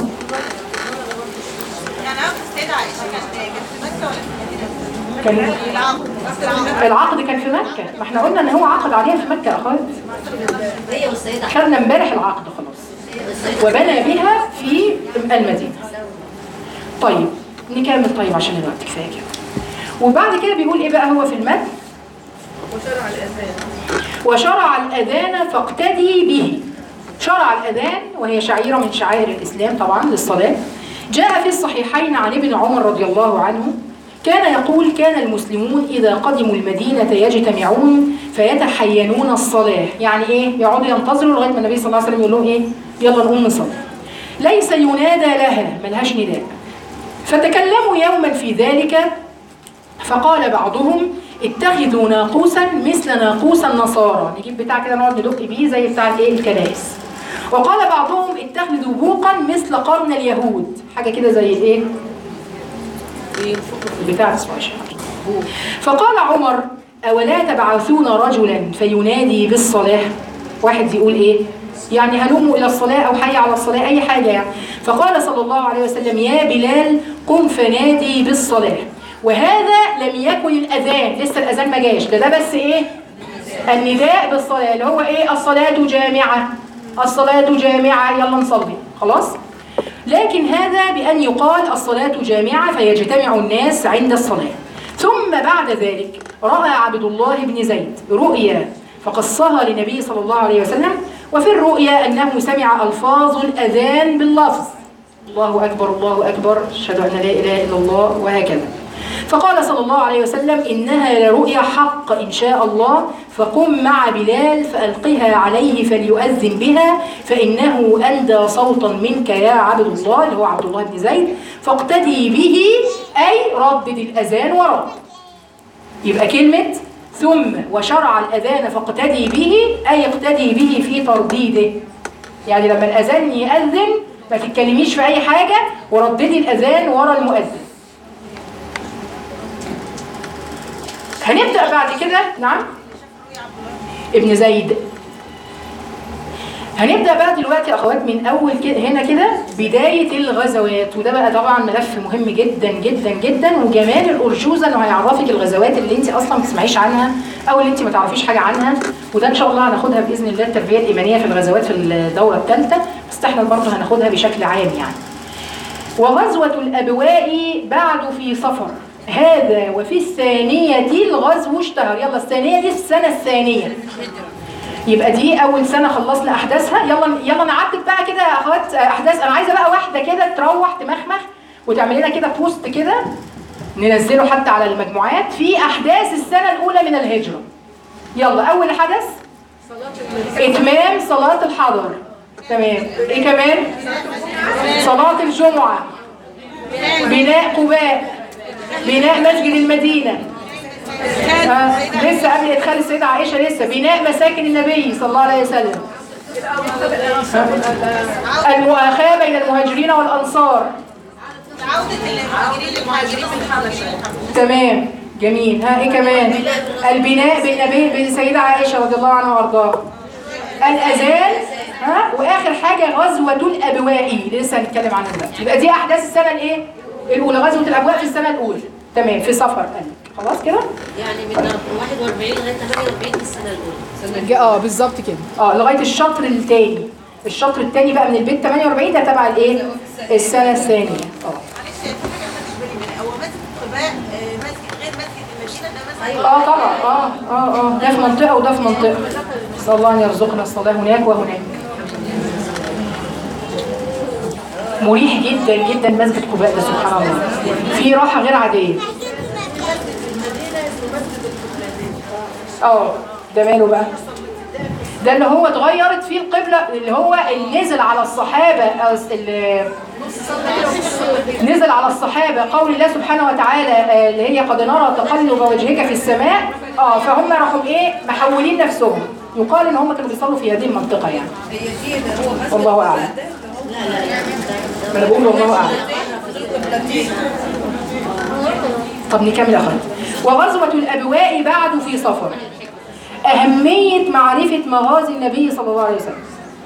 يعني عارف السيدة عائشة كانت كانت في مكة ولا في كان المدينة؟ العقد بس العقد العقد كان في مكة ما احنا قلنا ان هو عقد عليها في مكة يا اخوات هي والسيدة خدنا امبارح العقد خلاص وبنى بها في المدينة طيب نكمل طيب عشان الوقت كفايه كده وبعد كده بيقول ايه بقى هو في المتن وشرع الأذان وشرع الأذان فاقتدي به شرع الأذان وهي شعيرة من شعائر الإسلام طبعا للصلاة جاء في الصحيحين عن ابن عمر رضي الله عنه كان يقول كان المسلمون إذا قدموا المدينة يجتمعون فيتحينون الصلاة يعني إيه؟ يقعدوا ينتظروا لغاية ما النبي صلى الله عليه وسلم يقول لهم إيه؟ يلا نقوم نصلي ليس ينادى لها ملهاش نداء فتكلموا يوما في ذلك فقال بعضهم اتخذوا ناقوسا مثل ناقوس النصارى نجيب بتاع كده نقعد ندق بيه زي بتاع الايه الكنائس وقال بعضهم اتخذوا بوقا مثل قرن اليهود حاجه كده زي الايه بتاع اسمه إيش؟ فقال عمر اولا تبعثون رجلا فينادي بالصلاه واحد يقول ايه يعني هلموا الى الصلاه او حي على الصلاه اي حاجه يعني فقال صلى الله عليه وسلم يا بلال قم فنادي بالصلاه وهذا لم يكن الاذان لسه الاذان ما جاش ده ده بس ايه النداء بالصلاه اللي هو ايه الصلاه جامعه الصلاه جامعه يلا نصلي خلاص لكن هذا بأن يقال الصلاة جامعة فيجتمع الناس عند الصلاة ثم بعد ذلك رأى عبد الله بن زيد رؤيا فقصها للنبي صلى الله عليه وسلم وفي الرؤيا أنه سمع ألفاظ الأذان باللفظ الله أكبر الله أكبر أشهد أن لا إله إلا الله وهكذا فقال صلى الله عليه وسلم إنها لرؤيا حق إن شاء الله فقم مع بلال فألقها عليه فليؤذن بها فإنه أندى صوتا منك يا عبد الله اللي هو عبد الله بن زيد فاقتدي به أي ردد الأذان ورد يبقى كلمة ثم وشرع الأذان فاقتدي به أي اقتدي به في ترديده يعني لما الأذان يأذن ما تتكلميش في أي حاجة ورددي الأذان ورا المؤذن هنبدأ بعد كده نعم ابن زيد هنبدأ بقى دلوقتي يا أخوات من أول كده هنا كده بداية الغزوات وده بقى طبعا ملف مهم جدا جدا جدا وجمال الأرجوزة إنه هيعرفك الغزوات اللي أنت أصلا ما تسمعيش عنها أو اللي أنت ما تعرفيش حاجة عنها وده إن شاء الله هناخدها بإذن الله التربية الإيمانية في الغزوات في الدورة الثالثة بس احنا برضه هناخدها بشكل عام يعني وغزوة الأبواء بعد في صفر هذا وفي الثانية الغزو اشتهر يلا الثانية دي السنة الثانية يبقى دي أول سنة خلصنا أحداثها يلا يلا نعدل بقى كده يا أخوات أحداث أنا عايزة بقى واحدة كده تروح تمخمخ وتعمل لنا كده بوست كده ننزله حتى على المجموعات في أحداث السنة الأولى من الهجرة يلا أول حدث إتمام صلاة الحضر تمام إيه كمان؟ صلاة الجمعة بناء قباء بناء مسجد المدينة آه. لسه قبل ادخال السيدة عائشة لسه بناء مساكن النبي صلى الله عليه وسلم آه. المؤاخاة بين المهاجرين والأنصار عودة المهاجرين للمهاجرين من الحبشة تمام جميل ها ايه كمان البناء بالنبي بالسيدة عائشة رضي الله عنها وارضاها الأذان ها واخر حاجة غزوة الأبواء اللي لسه هنتكلم عنها دلوقتي يبقى دي أحداث السنة الايه الأولى غزوة الأبواء في السنة الأولى تمام في صفر قال خلاص كده يعني من 41 لغايه 48 في السنه الاولى جا- اه بالظبط كده اه لغايه الشطر الثاني الشطر الثاني بقى من البيت 48 ده تبع الايه السنه الثانيه اه معلش في حاجة ما خدتش بالي منها هو مسجد قباء آه، مسجد غير مسجد المدينة ده مسجد اه طبعا اه اه اه ده في منطقه وده في منطقه نسال الله ان يرزقنا الصلاه هناك وهناك مريح جدا جدا مسجد قباء ده سبحان الله في راحه غير عاديه اه ده ماله بقى ده اللي هو اتغيرت فيه القبلة اللي هو اللي نزل على الصحابة أو اللي نزل على الصحابة قول الله سبحانه وتعالى آه، اللي هي قد نرى تقلب وجهك في السماء اه فهم راحوا ايه محولين نفسهم يقال ان هم كانوا بيصلوا في هذه المنطقة يعني هي دي اللي هو مسجد والله أعلم. ده ما انا بقول والله اعلم طب نكمل يا اخوات وغزوة الأبواء بعد في صفر أهمية معرفة مغازي النبي صلى الله عليه وسلم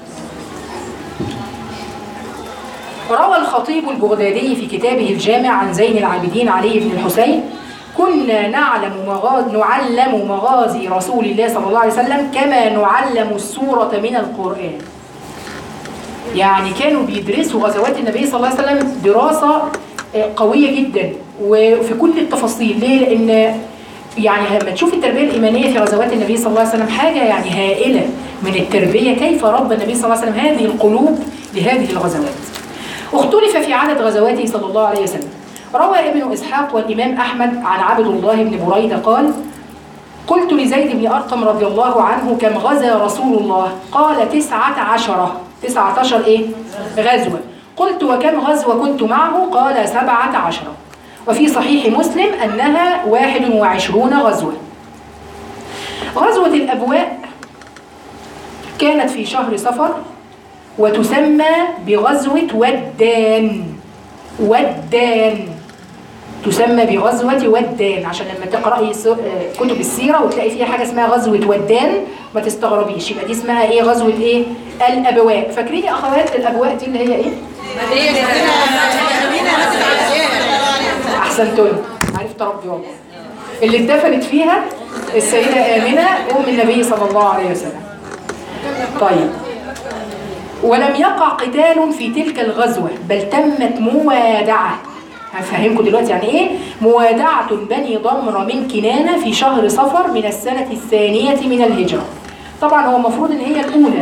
روى الخطيب البغدادي في كتابه الجامع عن زين العابدين علي بن الحسين كنا نعلم مغازي نعلم مغازي رسول الله صلى الله عليه وسلم كما نعلم السورة من القرآن يعني كانوا بيدرسوا غزوات النبي صلى الله عليه وسلم دراسة آه، قوية جدا وفي كل التفاصيل ليه؟ لأن يعني لما تشوف التربية الإيمانية في غزوات النبي صلى الله عليه وسلم حاجة يعني هائلة من التربية كيف ربى النبي صلى الله عليه وسلم هذه القلوب لهذه الغزوات اختلف في عدد غزواته صلى الله عليه وسلم روى ابن إسحاق والإمام أحمد عن عبد الله بن بريدة قال قلت لزيد بن أرقم رضي الله عنه كم غزا رسول الله قال تسعة عشرة تسعة عشر إيه؟ غزوة قلت وكم غزوة كنت معه قال سبعة عشرة وفي صحيح مسلم أنها واحد وعشرون غزوة غزوة الأبواء كانت في شهر صفر وتسمى بغزوة ودان ودان تسمى بغزوة ودان عشان لما تقرأي س- آه، كتب السيرة وتلاقي فيها حاجة اسمها غزوة ودان ما تستغربيش يبقى دي اسمها ايه غزوة ايه الأبواء فاكرين يا أخوات الأبواء دي اللي هي ايه أحسنتن عرفت ربي والله اللي اتدفنت فيها السيدة آمنة أم النبي صلى الله عليه وسلم طيب ولم يقع قتال في تلك الغزوة بل تمت موادعة هفهمكم دلوقتي يعني ايه موادعة بني ضمرة من كنانة في شهر صفر من السنة الثانية من الهجرة طبعا هو المفروض ان هي الأولى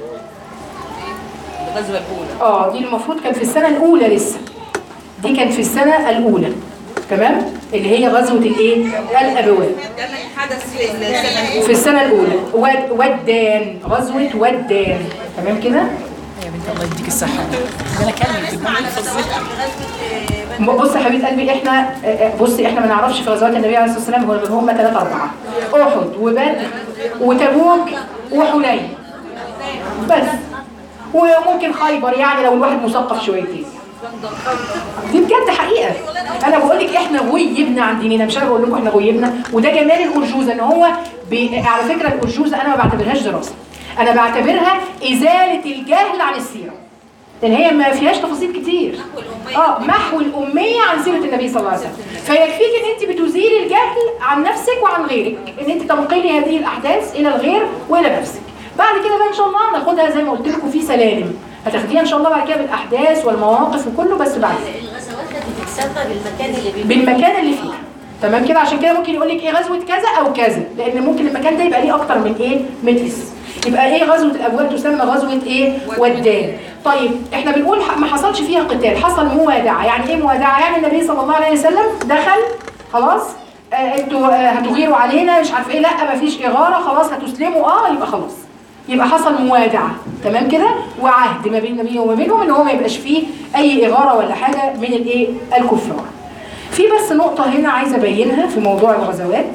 الغزوه الاولى اه دي المفروض كان في السنة الأولى لسه دي كانت في السنة الأولى تمام اللي هي غزوة الايه الأبواب كان حدث في السنه في السنة الأولى ود ودان غزوة ودان تمام كده يا بنت الله يديك الصحة ده انا كلمة الجملة بص يا حبيبه قلبي احنا بصي احنا ما نعرفش في غزوات النبي عليه الصلاه والسلام غير هم ثلاثه اربعه احد وبدر وتبوك وحنين بس وممكن خيبر يعني لو الواحد مثقف شويتين دي بجد حقيقه انا بقول لك احنا غيبنا عن ديننا مش انا بقول لكم احنا غيبنا وده جمال الارجوزه ان هو بي... على فكره الارجوزه انا ما بعتبرهاش دراسه انا بعتبرها ازاله الجهل عن السيره لان هي ما فيهاش تفاصيل كتير اه محو الاميه عن سيره النبي صلى الله عليه وسلم فيكفيك ان انت بتزيلي الجهل عن نفسك وعن غيرك ان انت تنقلي هذه الاحداث الى الغير والى نفسك بعد كده بقى ان شاء الله ناخدها زي ما قلت لكم في سلالم هتاخديها ان شاء الله بعد كده بالاحداث والمواقف وكله بس بعد الغزوات كانت بتتسمى بالمكان اللي بيبقى بالمكان اللي فيها تمام كده عشان كده ممكن يقول لك ايه غزوه كذا او كذا لان ممكن المكان ده يبقى ليه اكتر من ايه من اسم يبقى ايه غزوه الابواب تسمى غزوه ايه ودان طيب احنا بنقول ح- ما حصلش فيها قتال حصل موادعه يعني ايه موادعه يعني النبي صلى الله عليه وسلم دخل خلاص آه انتوا آه هتغيروا علينا مش عارف ايه لا ما فيش اغاره خلاص هتسلموا اه يبقى خلاص يبقى حصل موادعه تمام كده وعهد ما بين النبي وما بينهم ان هو ما يبقاش فيه اي اغاره ولا حاجه من الايه الكفار في بس نقطة هنا عايزة أبينها في موضوع الغزوات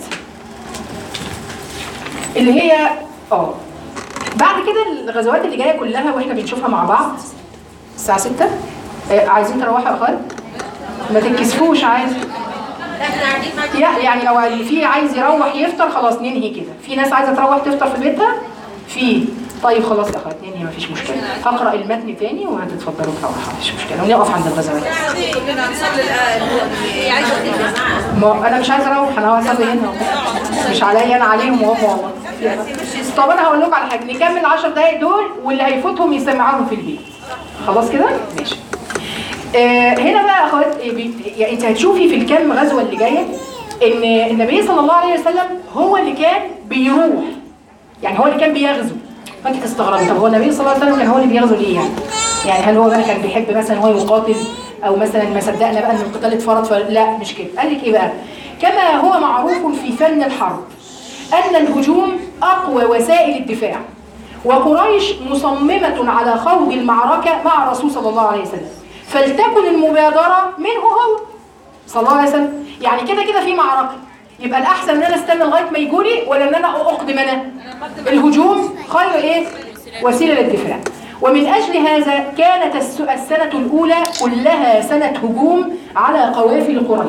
اللي هي اه بعد كده الغزوات اللي جاية كلها واحنا بنشوفها مع بعض الساعة 6 آه عايزين تروحوا يا أخوات؟ ما تتكسفوش عادي احنا قاعدين معاك يا- يعني لو اللي فيه عايز يروح يفطر خلاص ننهي كده في ناس عايزة تروح تفطر في بيتها في طيب خلاص يا أخوات ننهي مفيش مشكلة هقرأ المتن تاني وهتتفضلوا تروحوا مفيش مشكلة ونقف عند الغزوات كلنا نصلي الآن هي عايزه تيجي ما انا مش عايزه اروح انا هصلي هنا مش عليا انا عليهم وهم والله طب انا هقول لكم على حاجه نكمل ال 10 دقايق دول واللي هيفوتهم يسمعوهم في البيت خلاص كده ماشي آه هنا بقى يا اخوات آه، بي- يعني انت هتشوفي في الكام غزوه اللي جايه ان النبي صلى الله عليه وسلم هو اللي كان بيروح يعني هو اللي كان بيغزو فانت تستغربي طب هو النبي صلى الله عليه وسلم كان هو اللي بيغزو ليه يعني؟ يعني هل هو بقى كان بيحب مثلا هو يقاتل او مثلا ما صدقنا بقى ان القتال اتفرض فلا مش كده قال لك ايه بقى؟ كما هو معروف في فن الحرب ان الهجوم اقوى وسائل الدفاع وقريش مصممة على خوض المعركة مع الرسول صلى الله عليه وسلم فلتكن المبادرة منه هو صلى الله عليه وسلم يعني كده كده في معركة يبقى الأحسن إن أنا أستنى لغاية ما يجولي ولا إن أنا أقدم أنا الهجوم خير إيه وسيلة للدفاع ومن أجل هذا كانت الس- السنة الأولى كلها سنة هجوم على قوافل قريش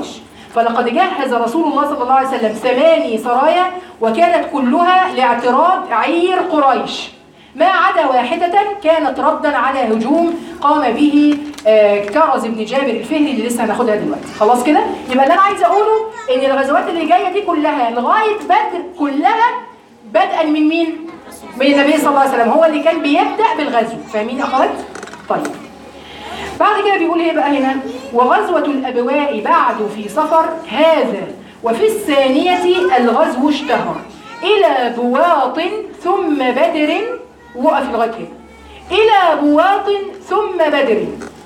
فلقد جهز رسول الله صلى الله عليه وسلم ثماني سرايا وكانت كلها لاعتراض عير قريش ما عدا واحدة كانت ردا على هجوم قام به آه، كرز بن جابر الفهري اللي لسه هناخدها دلوقتي خلاص كده يبقى اللي انا عايزه اقوله ان الغزوات اللي جايه دي كلها لغايه بدر كلها بدءا من مين من النبي صلى الله عليه وسلم هو اللي كان بيبدا بالغزو فاهمين يا اخوات طيب بعد كده بيقول ايه بقى هنا وغزوة الأبواء بعد في صفر هذا وفي الثانية الغزو اشتهر إلى بواط ثم بدر وقف لغاية هنا إلى بواط ثم بدر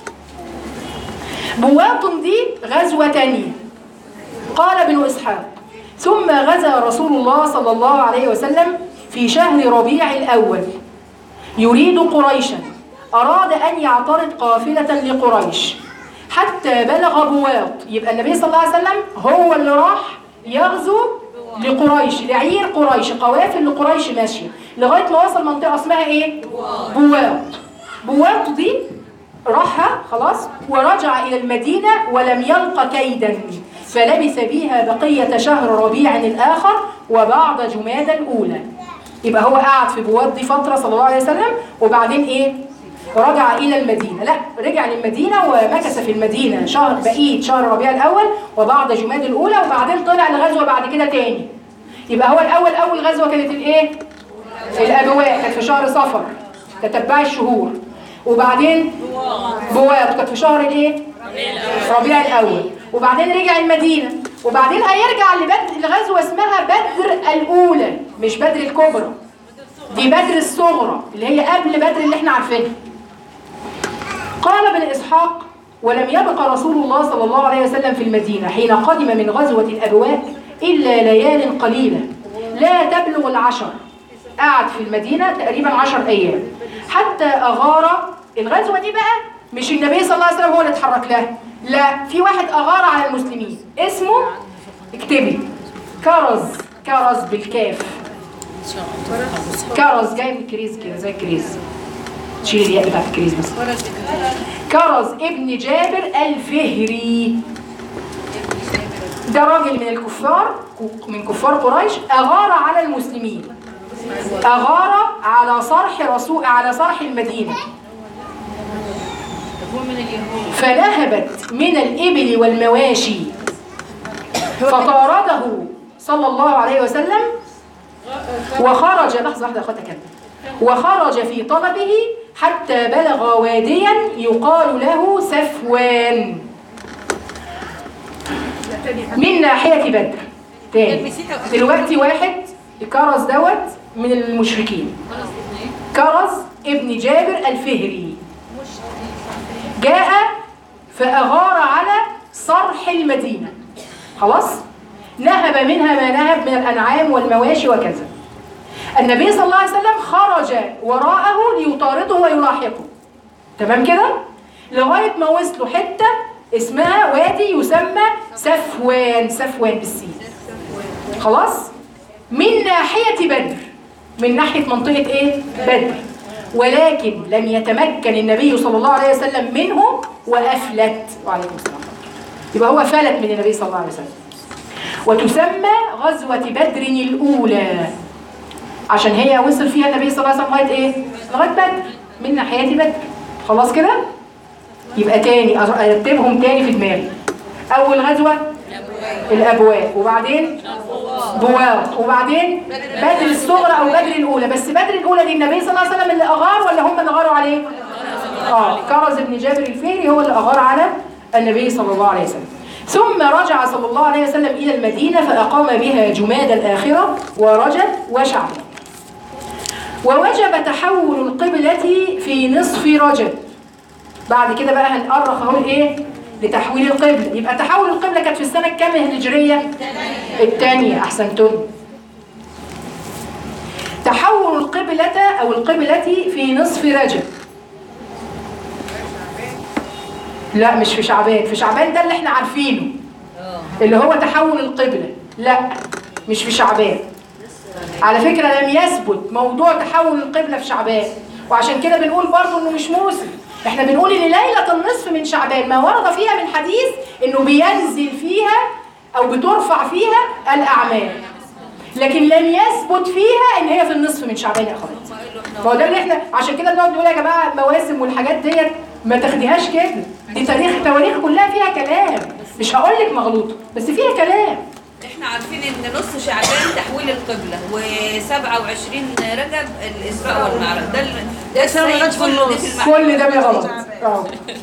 بواط دي غزوة تانية قال ابن إسحاق ثم غزا رسول الله صلى الله عليه وسلم في شهر ربيع الأول يريد قريشا أراد أن يعترض قافلة لقريش حتى بلغ بواط يبقى النبي صلى الله عليه وسلم هو اللي راح يغزو لقريش لعير قريش قوافل لقريش ماشية لغاية ما وصل منطقة اسمها ايه؟ بواط بواط دي راحها خلاص ورجع إلى المدينة ولم يلق كيدا فلبث بها بقية شهر ربيع الآخر وبعض جماد الأولى يبقى هو قعد في بواد دي فترة صلى الله عليه وسلم وبعدين ايه رجع الى المدينة لا رجع للمدينة ومكث في المدينة شهر بقية شهر ربيع الاول وبعض جماد الاولى وبعدين طلع لغزوة بعد كده تاني يبقى هو الاول اول غزوة كانت الايه الابواء كانت في شهر صفر تتبع الشهور وبعدين بواد كانت في شهر الايه ربيع الاول وبعدين رجع المدينة وبعدين هيرجع لبدر لغزوة اسمها بدر الأولى مش بدر الكبرى دي بدر الصغرى اللي هي قبل بدر اللي احنا عارفينها قال ابن إسحاق ولم يبق رسول الله صلى الله عليه وسلم في المدينة حين قدم من غزوة الأبواء إلا ليال قليلة لا تبلغ العشر قعد في المدينة تقريبا عشر أيام حتى أغار الغزوة دي بقى مش النبي صلى الله عليه وسلم هو اللي اتحرك لها لا في واحد أغار على المسلمين اسمه اكتبي كرز كرز بالكاف كرز جاي من الكريز كده زي الكريز شيل الياء بتاعت الكريز بس كرز ابن جابر الفهري ده راجل من الكفار من كفار قريش أغار على المسلمين أغار على صرح رسول على صرح المدينة فنهبت من الإبل والمواشي فطارده صلى الله عليه وسلم وخرج لحظة واحدة أخواتها كده وخرج في طلبه حتى بلغ واديا يقال له سفوان من ناحية بدر تاني دلوقتي واحد كرز دوت من المشركين كرز ابن جابر الفهري جاء فأغار على صرح المدينة خلاص نهب منها ما نهب من الأنعام والمواشي وكذا النبي صلى الله عليه وسلم خرج وراءه ليطارده ويلاحقه تمام كده لغاية ما وصلوا حتة اسمها وادي يسمى سفوان سفوان بالسين خلاص من ناحية بدر من ناحية منطقة ايه بدر ولكن لم يتمكن النبي صلى الله عليه وسلم منه وأفلت وعليكم السلام يبقى هو فلت من النبي صلى الله عليه وسلم وتسمى غزوة بدر الأولى عشان هي وصل فيها النبي صلى الله عليه وسلم لغاية ايه؟ لغاية بدر من ناحية بدر خلاص كده؟ يبقى تاني ارتبهم تاني في دماغي أول غزوة الأبواب وبعدين بواط وبعدين بدر الصغرى أو بدر الأولى بس بدر الأولى دي النبي صلى الله عليه وسلم اللي أغار ولا هم اللي أغاروا عليه؟ اه كرز بن جابر الفهري هو اللي أغار على النبي صلى الله عليه وسلم ثم رجع صلى الله عليه وسلم إلى المدينة فأقام بها جماد الآخرة ورجب وشعبان ووجب تحول القبلة في نصف رجب بعد كده بقى هنقرخ اهو الايه لتحويل القبلة يبقى تحول القبلة كانت في السنة كام الهجرية الثانية احسنتم تحول القبلة او القبلة في نصف رجب لا مش في شعبان في شعبان ده اللي احنا عارفينه اللي هو تحول القبلة لا مش في شعبان على فكرة لم يثبت موضوع تحول القبلة في شعبان وعشان كده بنقول برضو انه مش موسم احنا بنقول ان ليلة النصف من شعبان ما ورد فيها من حديث انه بينزل فيها او بترفع فيها الاعمال لكن لم يثبت فيها ان هي في النصف من شعبان يا اخوات ما هو ده اللي احنا عشان كده بنقعد نقول يا جماعه مواسم والحاجات ديت ما تاخديهاش كده دي تاريخ تواريخ كلها فيها كلام مش هقول لك مغلوطه بس فيها كلام احنا عارفين ان نص شعبان تحويل القبلة و27 رجب الاسراء والمعراج ده ال- ده السيد كله دي في المعراج كل ده غلط اه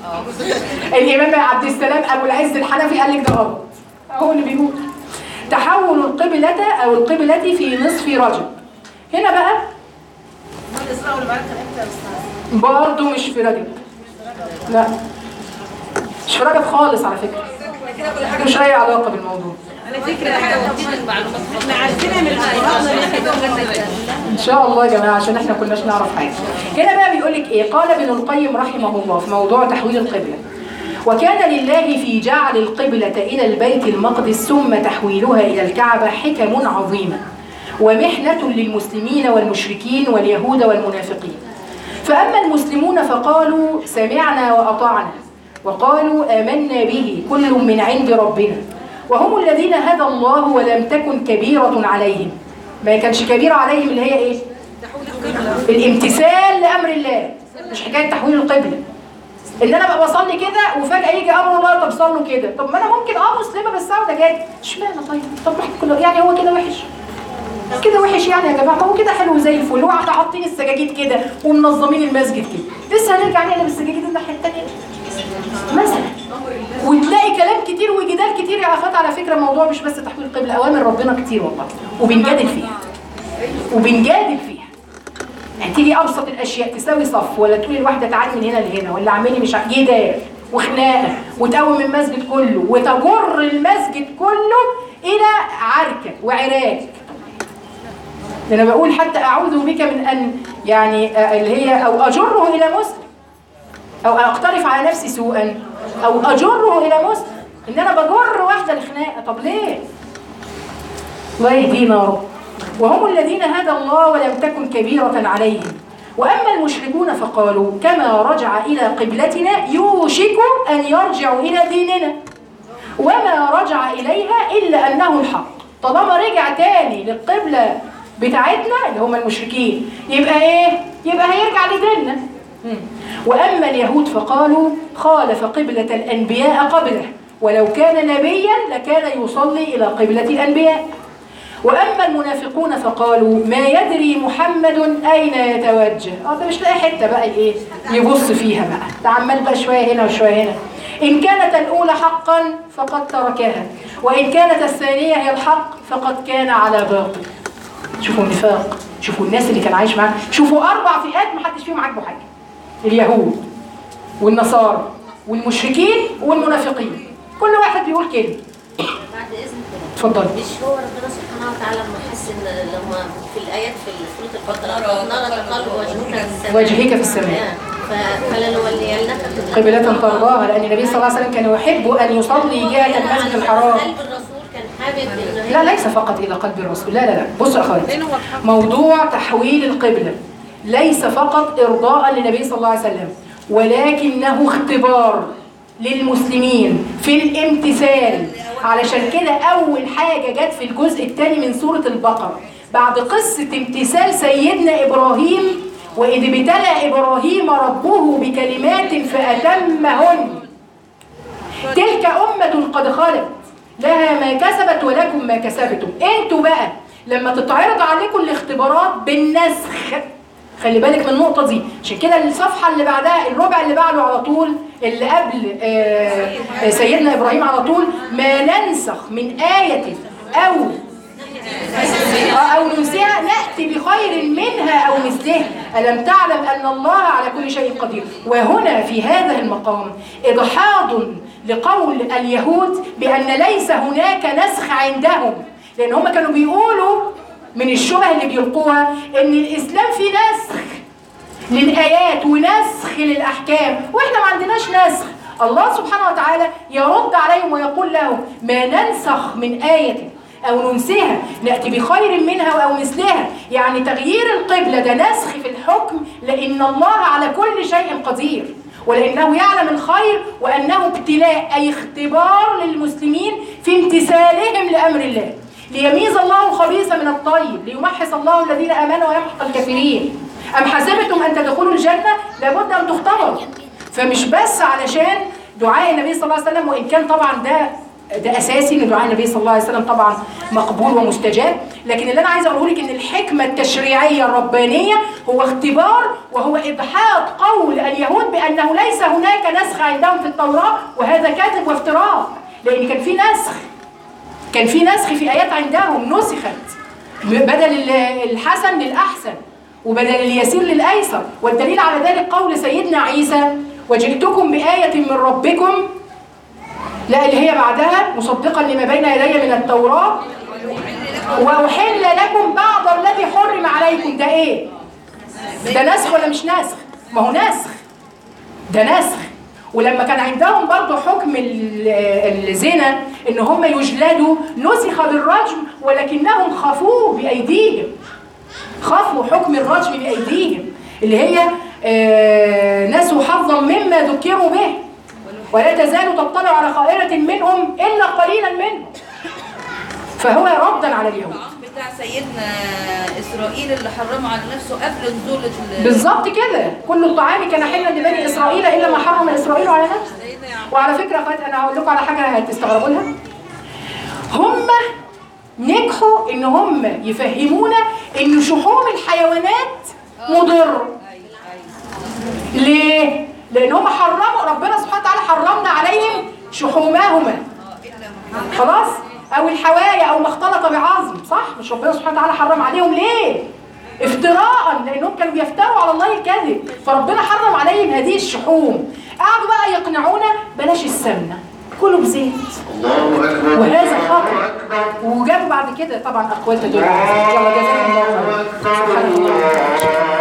الامام عبد السلام ابو العز الحنفي قال لك ده غلط هو اللي بيقول تحول القبلة او القبلة في نصف رجب هنا بقى امال الاسراء والمعراج كان امتى يا استاذ؟ برضه مش في رجب لا مش في رجب خالص على فكرة مش أي علاقة بالموضوع على فكرة حاجة وتدينا المعلومات احنا عارفينها من القرآن ان شاء الله يا جماعه عشان احنا كناش نعرف حاجه هنا بقى بيقول لك ايه قال ابن القيم رحمه الله في موضوع تحويل القبله وكان لله في جعل القبلة إلى البيت المقدس ثم تحويلها إلى الكعبة حكم عظيمة ومحنة للمسلمين والمشركين واليهود والمنافقين فأما المسلمون فقالوا سمعنا وأطعنا وقالوا آمنا به كل من عند ربنا وهم الذين هدى الله ولم تكن كبيرة عليهم ما كانش كبيرة عليهم اللي هي ايه الامتثال لامر الله مش حكايه تحويل القبله ان انا ببقى بصلي كده وفجاه يجي امر الله طب صلوا كده طب ما انا ممكن اه مسلمه بس اقعد اجادل اشمعنى طيب طب ما احنا كله يعني هو كده وحش كده وحش يعني يا جماعه ما هو كده حلو زي الفل هو حاطين السجاجيد كده ومنظمين المسجد كده لسه هنرجع نقلب السجاجيد الناحيه الثانيه مثلا وتلاقي كلام كتير وجدال كتير يا اخوات على فكره الموضوع مش بس تحويل القبله اوامر ربنا كتير والله وبنجادل فيها وبنجادل فيها يعني تيجي ابسط الاشياء تساوي صف ولا تقولي الواحده تعالي من هنا لهنا ولا اعملي مش ع- جدال وخناقه وتقوم المسجد كله وتجر المسجد كله الى عركه وعراك ده انا بقول حتى اعوذ بك من ان يعني آه، اللي هي او اجره الى مسلم او اقترف على نفسي سوءا او اجره الى مسلم ان انا بجر واحده لخناقه طب ليه الله يهدينا يا رب وهم الذين هدى الله ولم تكن كبيرة عليهم وأما المشركون فقالوا كما رجع إلى قبلتنا يوشك أن يرجع إلى ديننا وما رجع إليها إلا أنه الحق طالما رجع تاني للقبلة بتاعتنا اللي هم المشركين يبقى إيه؟ يبقى هيرجع لديننا مم. وأما اليهود فقالوا خالف قبلة الأنبياء قبله ولو كان نبيا لكان يصلي إلى قبلة الأنبياء واما المنافقون فقالوا ما يدري محمد اين يتوجه اه ده مش لاقي حته بقى ايه يبص فيها بقى ده عمال بقى شويه هنا وشويه هنا ان كانت الاولى حقا فقد تركها وان كانت الثانيه هي الحق فقد كان على باطل شوفوا النفاق شوفوا الناس اللي كان عايش معاهم شوفوا اربع فئات ما حدش فيهم عاجبه حاجه اليهود والنصارى والمشركين والمنافقين كل واحد بيقول كلمه بعد اذن كده اتفضل مش هو ربنا سبحانه وتعالى لما حس ان لما في الايات في سوره البقره نرى تقلب وجهك في السماء وجهك في السماء. ف- فلنولينك قبلة ترضاها لأن النبي صلى الله عليه وسلم كان يحب أن يصلي جهة المسجد الحرام قلب الرسول كان حابب انه هي لا ليس فقط إلى قلب الرسول لا لا لا بصوا يا أخواتي موضوع تحويل القبلة ليس فقط إرضاء للنبي صلى الله عليه وسلم ولكنه اختبار للمسلمين في الامتثال علشان كده أول حاجة جت في الجزء الثاني من سورة البقرة بعد قصة امتثال سيدنا إبراهيم وإذ ابتلى إبراهيم ربه بكلمات فأتمهن تلك أمة قد خلت لها ما كسبت ولكم ما كسبتم انتوا بقى لما تتعرض عليكم الاختبارات بالنسخ خلي بالك من النقطة دي عشان كده الصفحة اللي بعدها الربع اللي بعده على طول اللي قبل آه، آه، سيدنا إبراهيم على طول ما ننسخ من آية أو أو ننسيها نأتي بخير منها أو مثلها ألم تعلم أن الله على كل شيء قدير وهنا في هذا المقام إضحاض لقول اليهود بأن ليس هناك نسخ عندهم لأن هم كانوا بيقولوا من الشبه اللي بيلقوها أن الإسلام فيه نسخ للآيات ونسخ للأحكام وإحنا ما عندناش نسخ الله سبحانه وتعالى يرد عليهم ويقول لهم ما ننسخ من آية أو ننسها نأتي بخير منها أو مثلها يعني تغيير القبلة ده نسخ في الحكم لأن الله على كل شيء قدير ولانه يعلم الخير وانه ابتلاء اي اختبار للمسلمين في امتثالهم لامر الله ليميز الله الخبيث من الطيب ليمحص الله الذين امنوا ويمحق الكافرين ام حسبتم ان تدخلوا الجنه لابد ان تختبروا فمش بس علشان دعاء النبي صلى الله عليه وسلم وان كان طبعا ده ده اساسي ان دعاء النبي صلى الله عليه وسلم طبعا مقبول ومستجاب لكن اللي انا عايزه اقوله لك ان الحكمه التشريعيه الربانيه هو اختبار وهو ابحاط قول اليهود بانه ليس هناك نسخ عندهم في التوراه وهذا كذب وافتراء لان كان في نسخ كان في نسخ في ايات عندهم نسخت بدل الحسن للاحسن وبدل اليسير للايسر والدليل على ذلك قول سيدنا عيسى وجئتكم بآية من ربكم لا اللي هي بعدها مصدقا لما بين يدي من التوراة وأحل لكم بعض الذي حرم عليكم ده إيه؟ ده نسخ ولا مش نسخ؟ ما هو نسخ ده نسخ ولما كان عندهم برضه حكم ال- الزنا ان هم يجلدوا نسخ بالرجم ولكنهم خافوه بايديهم خافوا حكم الرجم بايديهم اللي هي آه، نسوا حظا مما ذكروا به ولا تزال تطلع على خائرة منهم إلا قليلا منهم فهو ردا على اليهود الطعام بتاع سيدنا اسرائيل اللي حرمه على نفسه قبل نزول ال- بالظبط كده كل الطعام كان حلا لبني اسرائيل الا ما حرم اسرائيل على نفسه وعلى فكره يا اخوات انا هقول لكم على حاجه هتستغربوا لها هم نجحوا ان هم يفهمونا ان شحوم الحيوانات مضر ليه لان هم حرموا ربنا سبحانه وتعالى حرمنا عليهم شحومهما خلاص او الحوايا او ما اختلط بعظم صح مش ربنا سبحانه وتعالى حرم عليهم ليه افتراء لانهم كانوا بيفتروا على الله الكذب فربنا حرم عليهم هذه الشحوم قعدوا بقى يقنعونا بلاش السمنه كلوا بزيت الله أكبر وهذا الله خطأ أكبر وجابوا بعد كده طبعا اقوال تدل على ذلك. يلا جزاكم الله خيرا سبحان الله